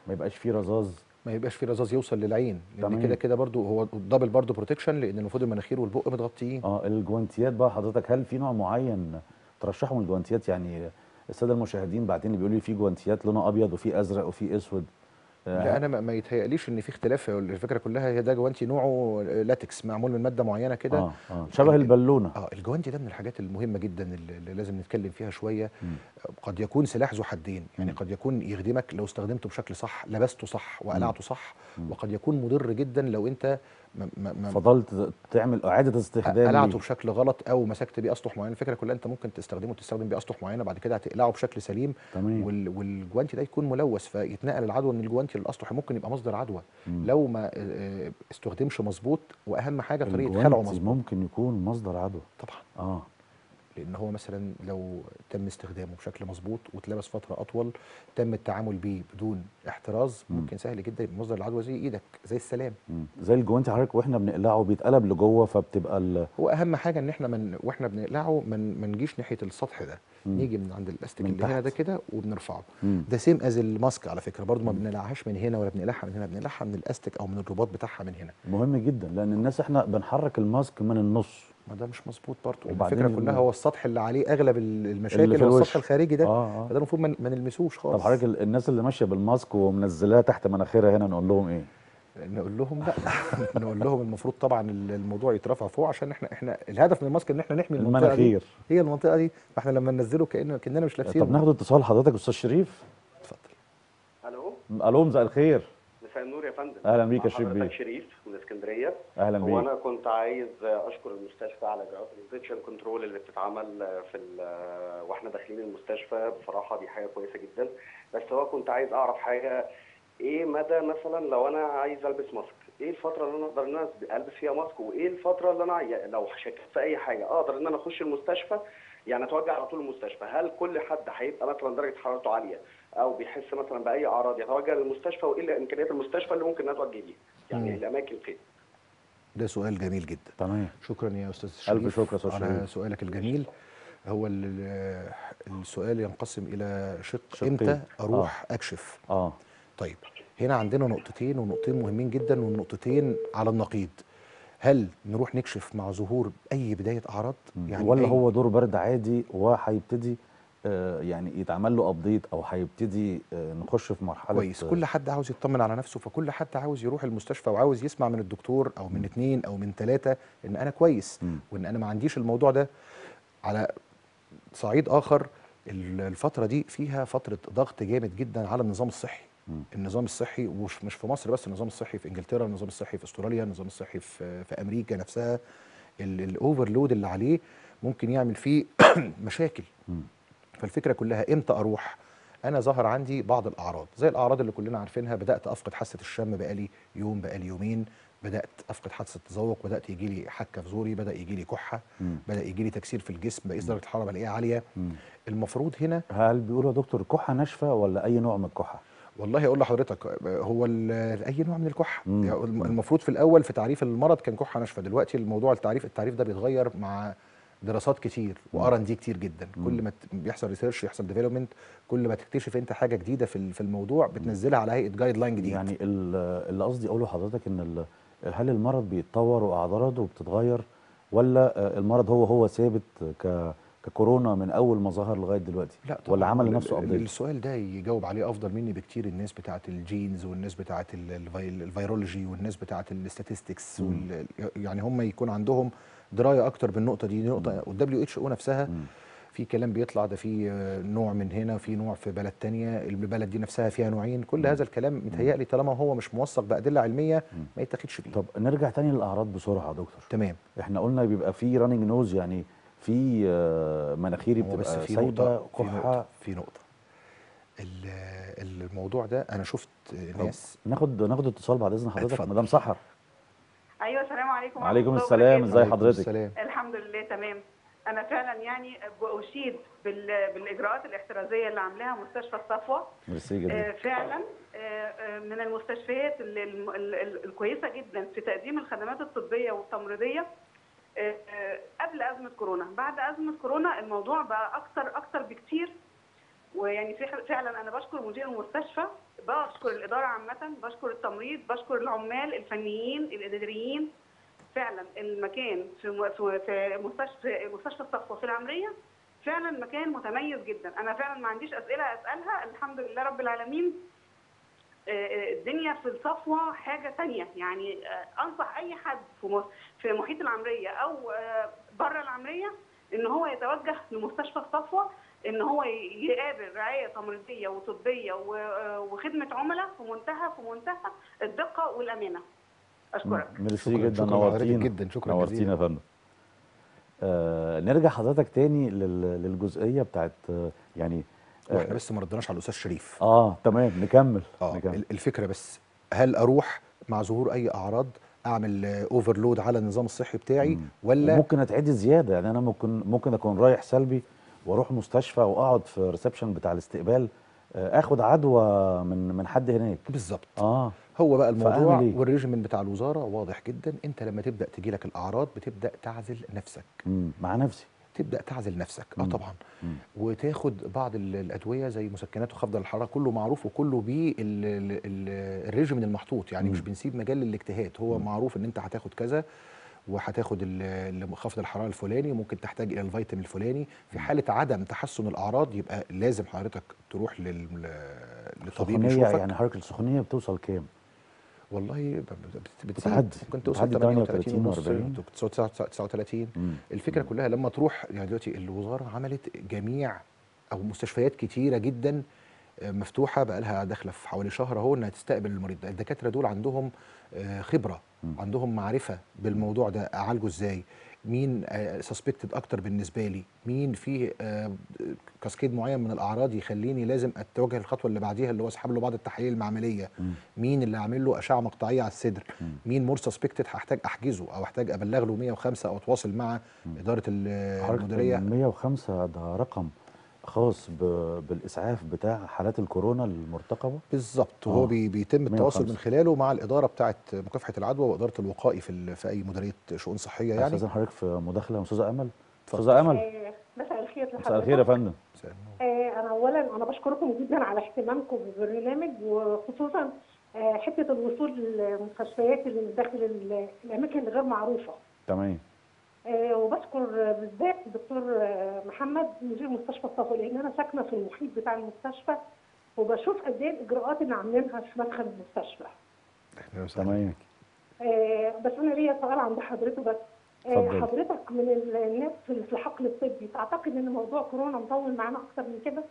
ما يبقاش فيه رذاذ ما يبقاش في رذاذ يوصل للعين لان تمام. كده كده برضو هو دبل برضو بروتكشن لان المفروض المناخير والبق متغطيين اه الجوانتيات بقى حضرتك هل في نوع معين ترشحه من الجوانتيات يعني الساده المشاهدين بعدين بيقولوا لي في جوانتيات لونها ابيض وفي ازرق وفي اسود آه، لا انا ما- ما يتهيأليش ان في اختلاف الفكره كلها هي ده جوانتي نوعه لاتكس معمول من ماده معينه كده اه اه شبه البالونه اه الجوانتي ده من الحاجات المهمه جدا اللي اللي لازم نتكلم فيها شويه مم. قد يكون سلاح ذو حدين يعني مم. قد يكون يخدمك لو استخدمته بشكل صح لبسته صح وقلعته صح مم. وقد يكون مضر جدا لو انت ما ما ما فضلت تعمل اعاده استخدام قلعته ليه. بشكل غلط او مسكت بيه اسطح معينه الفكره كلها انت ممكن تستخدمه وتستخدم بيه اسطح معينه بعد كده هتقلعه بشكل سليم تمام وال والجوانتي ده يكون ملوث فيتنقل العدوى من الجوانتي للاسطح ممكن يبقى مصدر عدوى مم. لو ما آه، استخدمش مظبوط واهم حاجه طريقه خلعه الجوانتي مظبوط ممكن يكون مصدر عدوى طبعا اه لان هو مثلا لو تم استخدامه بشكل مظبوط واتلبس فتره اطول تم التعامل بيه بدون احتراز مم. ممكن سهل جدا يبقى مصدر العدوى زي ايدك زي السلام مم. زي الجوانتي حضرتك واحنا بنقلعه بيتقلب لجوه فبتبقى ال... هو اهم حاجه ان احنا من واحنا بنقلعه من ما نجيش ناحيه السطح ده مم. نيجي من عند الاستيك من اللي هنا تحت. ده كده وبنرفعه مم. ده سيم از الماسك على فكره برضو ما بنقلعهاش من هنا ولا بنقلعها من هنا بنقلعها من الاستيك او من الرباط بتاعها من هنا مهم جدا لان الناس احنا بنحرك الماسك من النص ما ده مش مظبوط برضو وبعدين الفكره كلها ال- هو السطح اللي عليه اغلب ال- المشاكل اللي في هو الوش. السطح الخارجي ده اه اه فده المفروض ما ما نلمسوش خالص طب حضرتك ال- الناس اللي ماشيه بالماسك ومنزلاها تحت مناخيرها هنا نقول لهم ايه؟ نقول لهم لا نقول لهم المفروض طبعا ال- الموضوع يترفع فوق عشان احنا احنا الهدف من الماسك ان احنا نحمي المنطقه دي المناخير هي المنطقه دي فاحنا لما ننزله كانه كاننا مش لابسينه طب ناخد اتصال حضرتك استاذ شريف اتفضل الو الو مساء الخير مساء النور يا فندم أهلا بيك يا مع شريف حضرتك بيه. شريف من اسكندريه اهلا هو بيك انا كنت عايز اشكر المستشفى على اجراءات الانفكشن كنترول اللي بتتعمل في ال- واحنا داخلين المستشفى بصراحه دي حاجه كويسه جدا بس هو كنت عايز اعرف حاجه ايه مدى مثلا لو انا عايز البس ماسك ايه الفتره اللي انا اقدر ان انا البس فيها ماسك وايه الفتره اللي انا عاي- لو شكيت في اي حاجه اقدر ان انا اخش المستشفى يعني اتوجه على طول المستشفى هل كل حد هيبقى مثلا درجه حرارته عاليه او بيحس مثلا باي اعراض يتوجه للمستشفى وايه اللي- امكانيات المستشفى اللي ممكن اتوجه ليها يعني مم. الاماكن فين ده سؤال جميل جدا تمام شكرا يا استاذ ألف شريف شكر يا أستاذ على شريف. سؤالك الجميل هو ال- السؤال ينقسم الى شق شقين. امتى اروح اكشف اه طيب هنا عندنا نقطتين ونقطتين مهمين جدا والنقطتين على النقيض هل نروح نكشف مع ظهور اي بدايه اعراض يعني ولا أي- هو دور برد عادي وهيبتدي آه يعني يتعمل له ابديت او هيبتدي آه نخش في مرحله كويس آه، كل حد عاوز يطمن على نفسه فكل حد عاوز يروح المستشفى وعاوز يسمع من الدكتور او من اتنين او من ثلاثه ان انا كويس مم. وان انا ما عنديش الموضوع ده على صعيد اخر ال- الفتره دي فيها فتره ضغط جامد جدا على النظام الصحي مم. النظام الصحي ومش مش في مصر بس النظام الصحي في انجلترا النظام الصحي في استراليا النظام الصحي في في امريكا نفسها الاوفرلود اللي عليه ممكن يعمل فيه مشاكل مم. فالفكره كلها امتى اروح انا ظهر عندي بعض الاعراض زي الاعراض اللي كلنا عارفينها بدات افقد حاسه الشم بقالي يوم بقالي يومين بدات افقد حاسه التذوق بدات يجي لي حكه في زوري بدا يجي لي كحه مم. بدا يجي لي تكسير في الجسم بقيس درجه الحراره بلاقيها عاليه مم. المفروض هنا هل بيقولوا يا دكتور كحه ناشفه ولا اي نوع من الكحه؟ والله اقول لحضرتك هو ال- اي نوع من الكحه مم. يعني الم- المفروض في الاول في تعريف المرض كان كحه ناشفه دلوقتي الموضوع التعريف التعريف ده بيتغير مع دراسات كتير وار ان دي كتير جدا مم. كل ما ت- بيحصل ريسيرش يحصل ديفلوبمنت كل ما تكتشف انت حاجه جديده في ال- في الموضوع بتنزلها على هيئه جايد لاين جديد يعني ال- اللي قصدي اقوله لحضرتك ان ال- هل المرض بيتطور واعراضه بتتغير ولا آه، المرض هو هو ثابت ك ككورونا من اول ما ظهر لغايه دلوقتي لا ولا عمل ال- لنفسه ال- ابديت السؤال ده يجاوب عليه افضل مني بكتير الناس بتاعه الجينز والناس بتاعه ال- الفي- الفيرولوجي والناس بتاعه الاستاتستكس مم. يعني هم يكون عندهم درايه اكتر بالنقطه دي نقطه والدبليو اتش او نفسها مم. في كلام بيطلع ده في آه، نوع من هنا في نوع في بلد تانية البلد دي نفسها فيها نوعين كل هذا الكلام متهيألي طالما هو مش موثق بأدلة علمية مم. ما يتاخدش بيه طب نرجع تاني للاعراض بسرعه يا دكتور تمام احنا قلنا بيبقى في راننج نوز يعني في آه، مناخيري هو بس بتبقى في سايبه نقطة في كحه نقطة في نقطة ال- الموضوع ده أنا شفت طب ناس ناخد ناخد اتصال بعد اذن حضرتك اتفضل. مدام سحر ايوه السلام عليكم ورحمة عليكم الله السلام وبركاته. ازي عليكم حضرتك السلام الحمد لله تمام انا فعلا يعني باشيد بال- بالاجراءات الاحترازيه اللي عاملاها مستشفى الصفوه ميرسي جدا آه، فعلا آه، آه، من المستشفيات ال- ال- ال- ال- الكويسه جدا في تقديم الخدمات الطبيه والتمريضيه آه، آه، قبل ازمه كورونا بعد ازمه كورونا الموضوع بقى اكثر اكثر بكتير ويعني في- فعلا انا بشكر مدير المستشفى بشكر الاداره عامه بشكر التمريض بشكر العمال الفنيين الاداريين فعلا المكان في م- في في مستشفى مستشفى الصفوه في العمريه فعلا مكان متميز جدا انا فعلا ما عنديش اسئله اسالها الحمد لله رب العالمين آه، الدنيا في الصفوة حاجة تانية يعني آه، أنصح أي حد في م- في محيط العمرية أو بره العمرية إن هو يتوجه لمستشفى الصفوة إن هو ي- يقابل رعاية تمريضية وطبية و- آه، وخدمة عملاء في منتهى في منتهى الدقة والأمانة أشكرك ميرسي شكراً- جدا شكراً لحضرتك نورتينا جداً، شكراً نورتينا جزيلاً. يا فندم آه نرجع حضرتك تاني لل- للجزئيه بتاعت آه، يعني واحنا بس ما ردناش على الاستاذ شريف اه تمام نكمل اه نكمل ال- الفكره بس هل اروح مع ظهور اي اعراض اعمل اوفرلود على النظام الصحي بتاعي ولا ممكن اتعدي زياده يعني انا ممكن ممكن اكون رايح سلبي واروح مستشفى واقعد في ريسبشن بتاع الاستقبال آه، اخد عدوى من من حد هناك بالظبط اه هو بقى الموضوع فأعمل إيه؟ والريجيمنت بتاع الوزاره واضح جدا انت لما تبدا تجي لك الاعراض بتبدا تعزل نفسك مم. مع نفسي تبدا تعزل نفسك اه مم. طبعا مم. وتاخد بعض ال- الادويه زي مسكنات وخفض الحراره كله معروف وكله بالريجيم المحطوط يعني مم. مش بنسيب مجال للاجتهاد هو معروف ان انت هتاخد كذا وهتاخد ال- ال- خفض الحراره الفلاني وممكن تحتاج الى الفيتامين الفلاني في حاله عدم تحسن الاعراض يبقى لازم حضرتك تروح لل للطبيب سخونيه يشوفك يعني حضرتك السخونيه بتوصل كام والله ب- بت- بتزيد بتعدي. ممكن توصل بتعدي 38 ونص 40. 39 مم. الفكره كلها لما تروح يعني دلوقتي الوزاره عملت جميع او مستشفيات كتيره جدا آه، مفتوحه بقى لها داخله في حوالي شهر اهو انها تستقبل المريض ده الدكاتره دول عندهم آه، خبره عندهم معرفه بالموضوع ده اعالجه ازاي مين سسبكتد اكتر بالنسبه لي مين فيه آه، كاسكيد معين من الاعراض يخليني لازم اتوجه الخطوه اللي بعديها اللي هو اسحب له بعض التحاليل المعمليه مين اللي اعمل له اشعه مقطعيه على الصدر مين مور سسبكتد هحتاج احجزه او احتاج ابلغ له 105 او اتواصل مع اداره ال- حضرتك المديريه 105 ده رقم خاص ب- بالاسعاف بتاع حالات الكورونا المرتقبه بالظبط وهو آه. بي بيتم التواصل 105. من خلاله مع الاداره بتاعه مكافحه العدوى واداره الوقائي في ال- في اي مديريه شؤون صحيه يعني استاذن حضرتك في مداخله استاذه امل استاذه امل آه، مساء الخير لحضرتك مساء الخير يا فندم آه، انا اولا انا بشكركم جدا على اهتمامكم بالبرنامج وخصوصا آه، حته الوصول للمستشفيات اللي من داخل ال- الاماكن الغير معروفه تمام آه، وبشكر آه، بالذات الدكتور آه، محمد مدير مستشفى الصفو لان انا ساكنه في المحيط بتاع المستشفى وبشوف قد ايه الاجراءات اللي عاملينها في مدخل المستشفى تمام آه، بس انا ليا سؤال عند حضرته بس آه، اتفضل. حضرتك من ال- الناس في في الحقل الطبي تعتقد ان موضوع كورونا مطول معانا اكتر من كده؟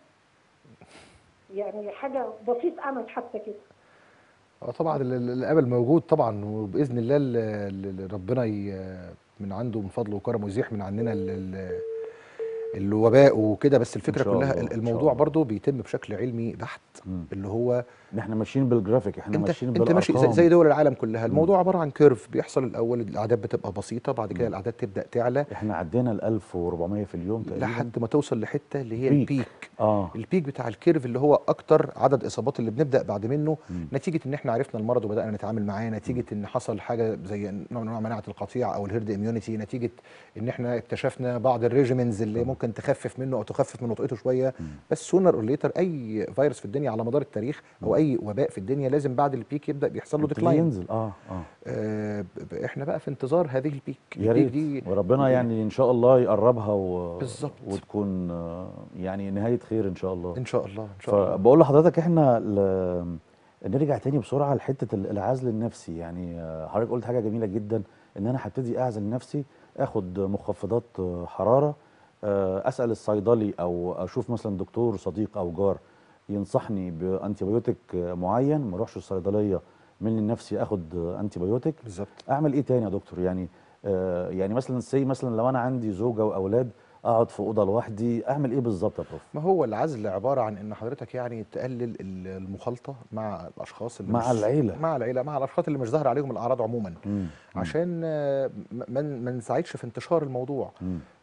يعني حاجه بسيط امل حتى كده اه طبعا ال- ال- الامل موجود طبعا وباذن الله ال- ال- ال- ربنا ي- من عنده من فضله وكرمه يزيح من عننا ال- ال- الوباء وكده بس الفكره شاء كلها الله، ال- إن شاء الموضوع الله. برضو بيتم بشكل علمي بحت مم. اللي هو احنا ماشيين بالجرافيك احنا انت ماشيين انت ماشي زي, بالارقام زي دول العالم كلها الموضوع عباره عن كيرف بيحصل الاول الاعداد بتبقى بسيطه بعد كده الاعداد تبدا تعلى احنا عدينا ال 1400 في اليوم تقريبا لحد ما توصل لحته اللي هي بيك. البيك اه البيك بتاع الكيرف اللي هو اكتر عدد اصابات اللي بنبدا بعد منه مم. نتيجه ان احنا عرفنا المرض وبدانا نتعامل معاه نتيجه ان حصل حاجه زي نوع من انواع مناعه القطيع او الهيرد اميونيتي نتيجه ان احنا اكتشفنا بعض الريجيمنز اللي ممكن تخفف منه او تخفف من وطئته شويه بس سونر اور ليتر اي فيروس في الدنيا على مدار التاريخ او اي وباء في الدنيا لازم بعد البيك يبدا بيحصل له يبتدي ديكلاين ينزل اه اه آه ب- ب- احنا بقى في انتظار هذه البيك يا البيك ريت دي وربنا يعني ان شاء الله يقربها و... بالظبط. وتكون آه، يعني نهايه خير ان شاء الله ان شاء الله ان شاء الله فبقول لحضرتك احنا ل... نرجع تاني بسرعه لحته ال- العزل النفسي يعني آه، حضرتك قلت حاجه جميله جدا ان انا هبتدي اعزل نفسي اخد مخفضات آه، حراره آه، اسال الصيدلي او اشوف مثلا دكتور صديق او جار ينصحني بانتيبيوتيك آه، معين ما اروحش الصيدليه من لنفسي اخد آه، انتيبيوتيك بالظبط اعمل ايه تاني يا دكتور يعني آه يعني مثلا سي مثلا لو انا عندي زوجه واولاد اقعد في اوضه لوحدي اعمل ايه بالظبط يا بروف ما هو العزل عباره عن ان حضرتك يعني تقلل ال- المخالطه مع الاشخاص اللي مع مش العيلة. مع العيله مع الاشخاص اللي مش ظاهر عليهم الاعراض عموما مم. عشان آه، م- ما ما نساعدش في انتشار الموضوع مم.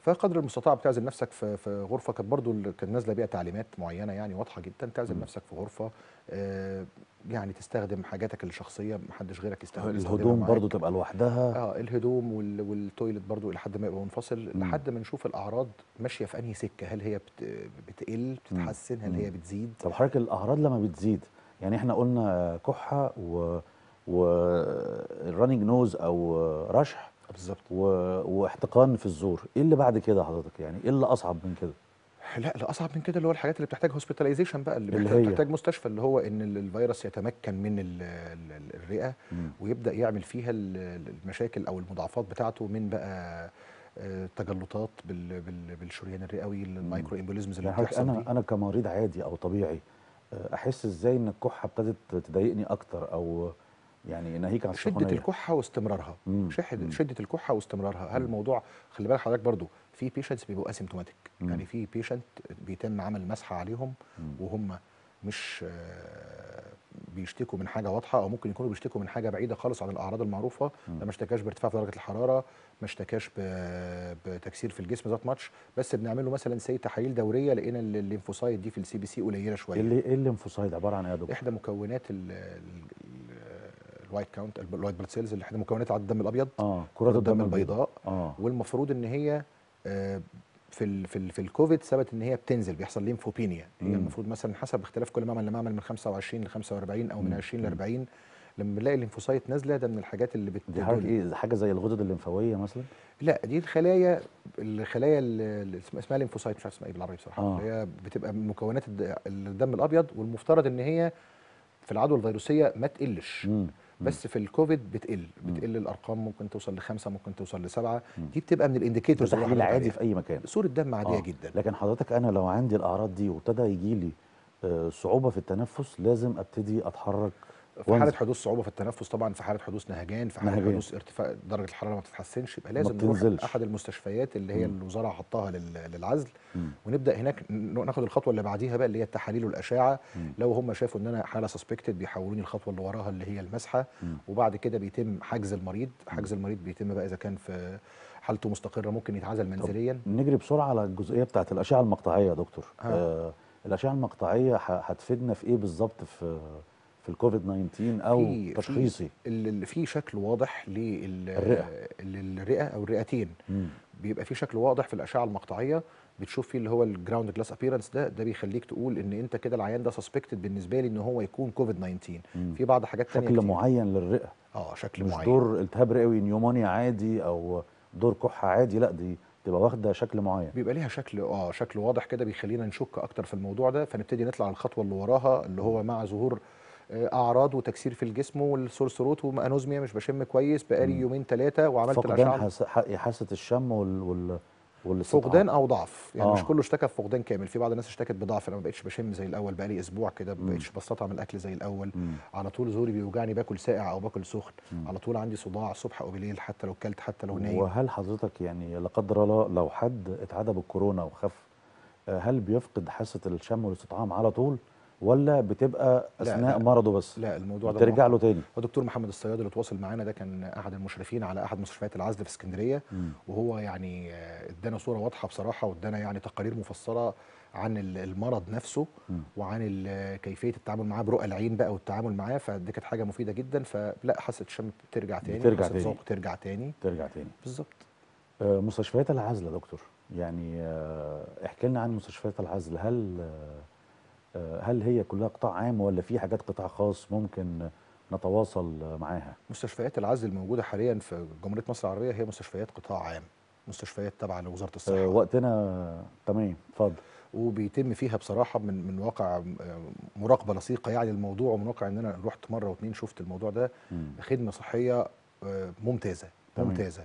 فقدر المستطاع بتعزل نفسك في في غرفه كانت برضو ال- كانت نازله بيها تعليمات معينه يعني واضحه جدا تعزل نفسك في غرفه آه، يعني تستخدم حاجاتك الشخصيه محدش غيرك يستخدم يستخدمها الهدوم معاك. برضو تبقى لوحدها اه الهدوم وال... والتويلت برضو الى حد ما يبقى منفصل مم. لحد ما نشوف الاعراض ماشيه في انهي سكه هل هي بت... بتقل بتتحسن هل هي بتزيد طب حضرتك الاعراض لما بتزيد يعني احنا قلنا كحه و والرننج نوز او رشح بالظبط و... واحتقان في الزور ايه اللي بعد كده حضرتك يعني ايه اللي اصعب من كده لا الاصعب من كده اللي هو الحاجات اللي بتحتاج هوسبيتاليزيشن بقى اللي, اللي بتحتاج, هي؟ بتحتاج مستشفى اللي هو ان ال- الفيروس يتمكن من ال ال ال الرئه مم. ويبدا يعمل فيها ال- ال- المشاكل او المضاعفات بتاعته من بقى آه، تجلطات بال بال بالشريان الرئوي المايكرو امبوليزمز اللي يعني حضرتك بتحصل انا دي انا كمريض عادي او طبيعي آه، احس ازاي ان الكحه ابتدت تضايقني اكتر او يعني ناهيك عن شده السخونيه الكحه واستمرارها مم. شحد مم. شده الكحه واستمرارها هل الموضوع خلي بالك حضرتك برضو في بيشنتس بيبقوا اسيمتوماتيك مم. يعني في بيشنت بيتم عمل مسحه عليهم مم. وهم مش آه، بيشتكوا من حاجه واضحه او ممكن يكونوا بيشتكوا من حاجه بعيده خالص عن الاعراض المعروفه مم. ده ما اشتكاش بارتفاع في درجه الحراره ما اشتكاش ب- بتكسير في الجسم ذات ماتش بس بنعمل له مثلا سي تحاليل دوريه لقينا ال- الليمفوسايت دي في السي بي سي قليله ايه شويه اللي ايه الليمفوسايد عباره عن ايه يا دكتور احدى مكونات ال- ال- ال- الوايت كاونت الوايت بلاد سيلز اللي احدى مكونات عدد الدم الابيض اه كرات كرات الدم البيضاء. البيضاء اه والمفروض ان هي آه، في ال في ال في الكوفيد ثبت ان هي بتنزل بيحصل ليمفوبينيا هي مم. المفروض مثلا حسب اختلاف كل معمل لمعمل من 25 ل 45 او من مم. 20 ل 40 لما بنلاقي الليمفوسايت نازله ده من الحاجات اللي دي حاجه بتدل ايه حاجه زي الغدد الليمفاويه مثلا لا دي الخلايا الخلايا اللي اللي اسمها اسمها ليمفوسايت مش عارف اسمها ايه بالعربي بصراحه آه. اللي هي بتبقى من مكونات الد- الدم الابيض والمفترض ان هي في العدوى الفيروسيه ما تقلش مم. بس في الكوفيد بتقل مم. بتقل الارقام ممكن توصل لخمسه ممكن توصل لسبعه مم. دي بتبقى من ده الانديكيتورز اللي تحليل حضرتك عادي عليها. في اي مكان صوره دم عاديه آه. جدا لكن حضرتك انا لو عندي الاعراض دي وابتدى يجي لي آه، صعوبه في التنفس لازم ابتدي اتحرك في حاله وانزل. حدوث صعوبه في التنفس طبعا في حاله حدوث نهجان في حاله نهجان. حدوث ارتفاع درجه الحراره ما بتتحسنش يبقى ما لازم نروح بتنزلش. احد المستشفيات اللي هي مم. الوزاره حطاها لل- للعزل مم. ونبدا هناك ن- ناخد الخطوه اللي بعديها بقى اللي هي التحاليل والاشعه مم. لو هم شافوا ان انا حاله سسبكتد بيحولوني الخطوه اللي وراها اللي هي المسحه مم. وبعد كده بيتم حجز المريض حجز المريض بيتم بقى اذا كان في حالته مستقره ممكن يتعزل منزليا نجري بسرعه على الجزئيه بتاعت الاشعه المقطعيه يا دكتور ها. آه الاشعه المقطعيه ه- هتفيدنا في ايه بالظبط في في الكوفيد 19 او في- تشخيصي في ال- ال- في شكل واضح لل- الرئة. للرئه او الرئتين مم. بيبقى في شكل واضح في الاشعه المقطعيه بتشوف فيه اللي هو الجراوند جلاس ابييرنس ده ده بيخليك تقول ان انت كده العيان ده سسبكتد بالنسبه لي ان هو يكون كوفيد 19 مم. في بعض حاجات تانية شكل كتير. معين للرئه اه شكل مش معين دور التهاب رئوي نيومونيا عادي او دور كحه عادي لا دي تبقى واخده شكل معين بيبقى ليها شكل اه شكل واضح كده بيخلينا نشك اكتر في الموضوع ده فنبتدي نطلع على الخطوه اللي وراها اللي هو مع ظهور آه، اعراض وتكسير في الجسم والسورسروت وانوزميا مش بشم كويس بقالي مم. يومين ثلاثه وعملت فقدان الاشعه حس... ح- حاسه الشم وال وال والاستطعام. فقدان او ضعف يعني آه. مش كله اشتكى بفقدان كامل في بعض الناس اشتكت بضعف انا ما بقتش بشم زي الاول بقالي اسبوع كده ما مم. بقتش بستطعم الاكل زي الاول مم. على طول زوري بيوجعني باكل ساقع او باكل سخن مم. على طول عندي صداع الصبح او بالليل حتى لو كلت حتى لو نايم وهل حضرتك يعني لا قدر الله لو حد اتعدى بالكورونا وخف آه، هل بيفقد حاسه الشم والاستطعام على طول ولا بتبقى لا، اثناء لا. مرضه بس لا الموضوع ده بترجع موضوع- له تاني هو دكتور محمد الصياد اللي تواصل معانا ده كان احد المشرفين على احد مستشفيات العزل في اسكندريه مم. وهو يعني آه، ادانا صوره واضحه بصراحه وادانا يعني تقارير مفصله عن ال- المرض نفسه مم. وعن ال- كيفيه التعامل معاه برؤى العين بقى والتعامل معاه فدي كانت حاجه مفيده جدا فلا حاسه الشم بترجع تاني بترجع حاسه تاني. الذوق ترجع تاني ترجع تاني بالظبط آه، مستشفيات العزل يا دكتور يعني آه، احكي لنا عن مستشفيات العزل هل آه، آه، هل هي كلها قطاع عام ولا في حاجات قطاع خاص ممكن نتواصل آه، معاها مستشفيات العزل الموجوده حاليا في جمهوريه مصر العربيه هي مستشفيات قطاع عام مستشفيات تابعه لوزاره الصحه آه، وقتنا تمام اتفضل وبيتم فيها بصراحه من من واقع آه، مراقبه لصيقه يعني الموضوع ومن واقع ان انا رحت مره واتنين شفت الموضوع ده مم. خدمه صحيه آه، ممتازه تمام. ممتازه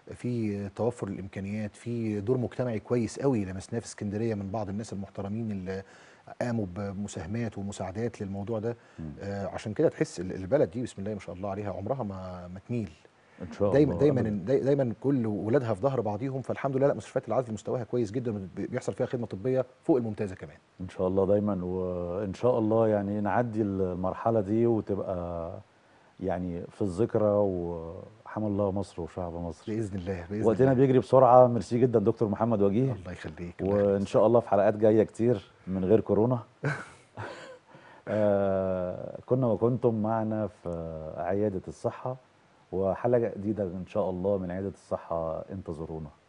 في توفر الامكانيات في دور مجتمعي كويس قوي لمسناه في اسكندريه من بعض الناس المحترمين اللي قاموا بمساهمات ومساعدات للموضوع ده مم. آه عشان كده تحس ال- البلد دي بسم الله ما شاء الله عليها عمرها ما ما تميل ان شاء دايما الله دايما أبداً. داي- دايما كل ولادها في ظهر بعضيهم فالحمد لله لا مستشفيات العزل مستواها كويس جدا بيحصل فيها خدمه طبيه فوق الممتازه كمان ان شاء الله دايما وان شاء الله يعني نعدي المرحله دي وتبقى يعني في الذكرى وحمى الله مصر وشعب مصر باذن الله باذن وقتنا الله بيجري بسرعه ميرسي جدا دكتور محمد وجيه الله يخليك الله وان يخليك. شاء الله في حلقات جايه كتير من غير كورونا آه كنا وكنتم معنا في عياده الصحه وحلقه جديده ان شاء الله من عياده الصحه انتظرونا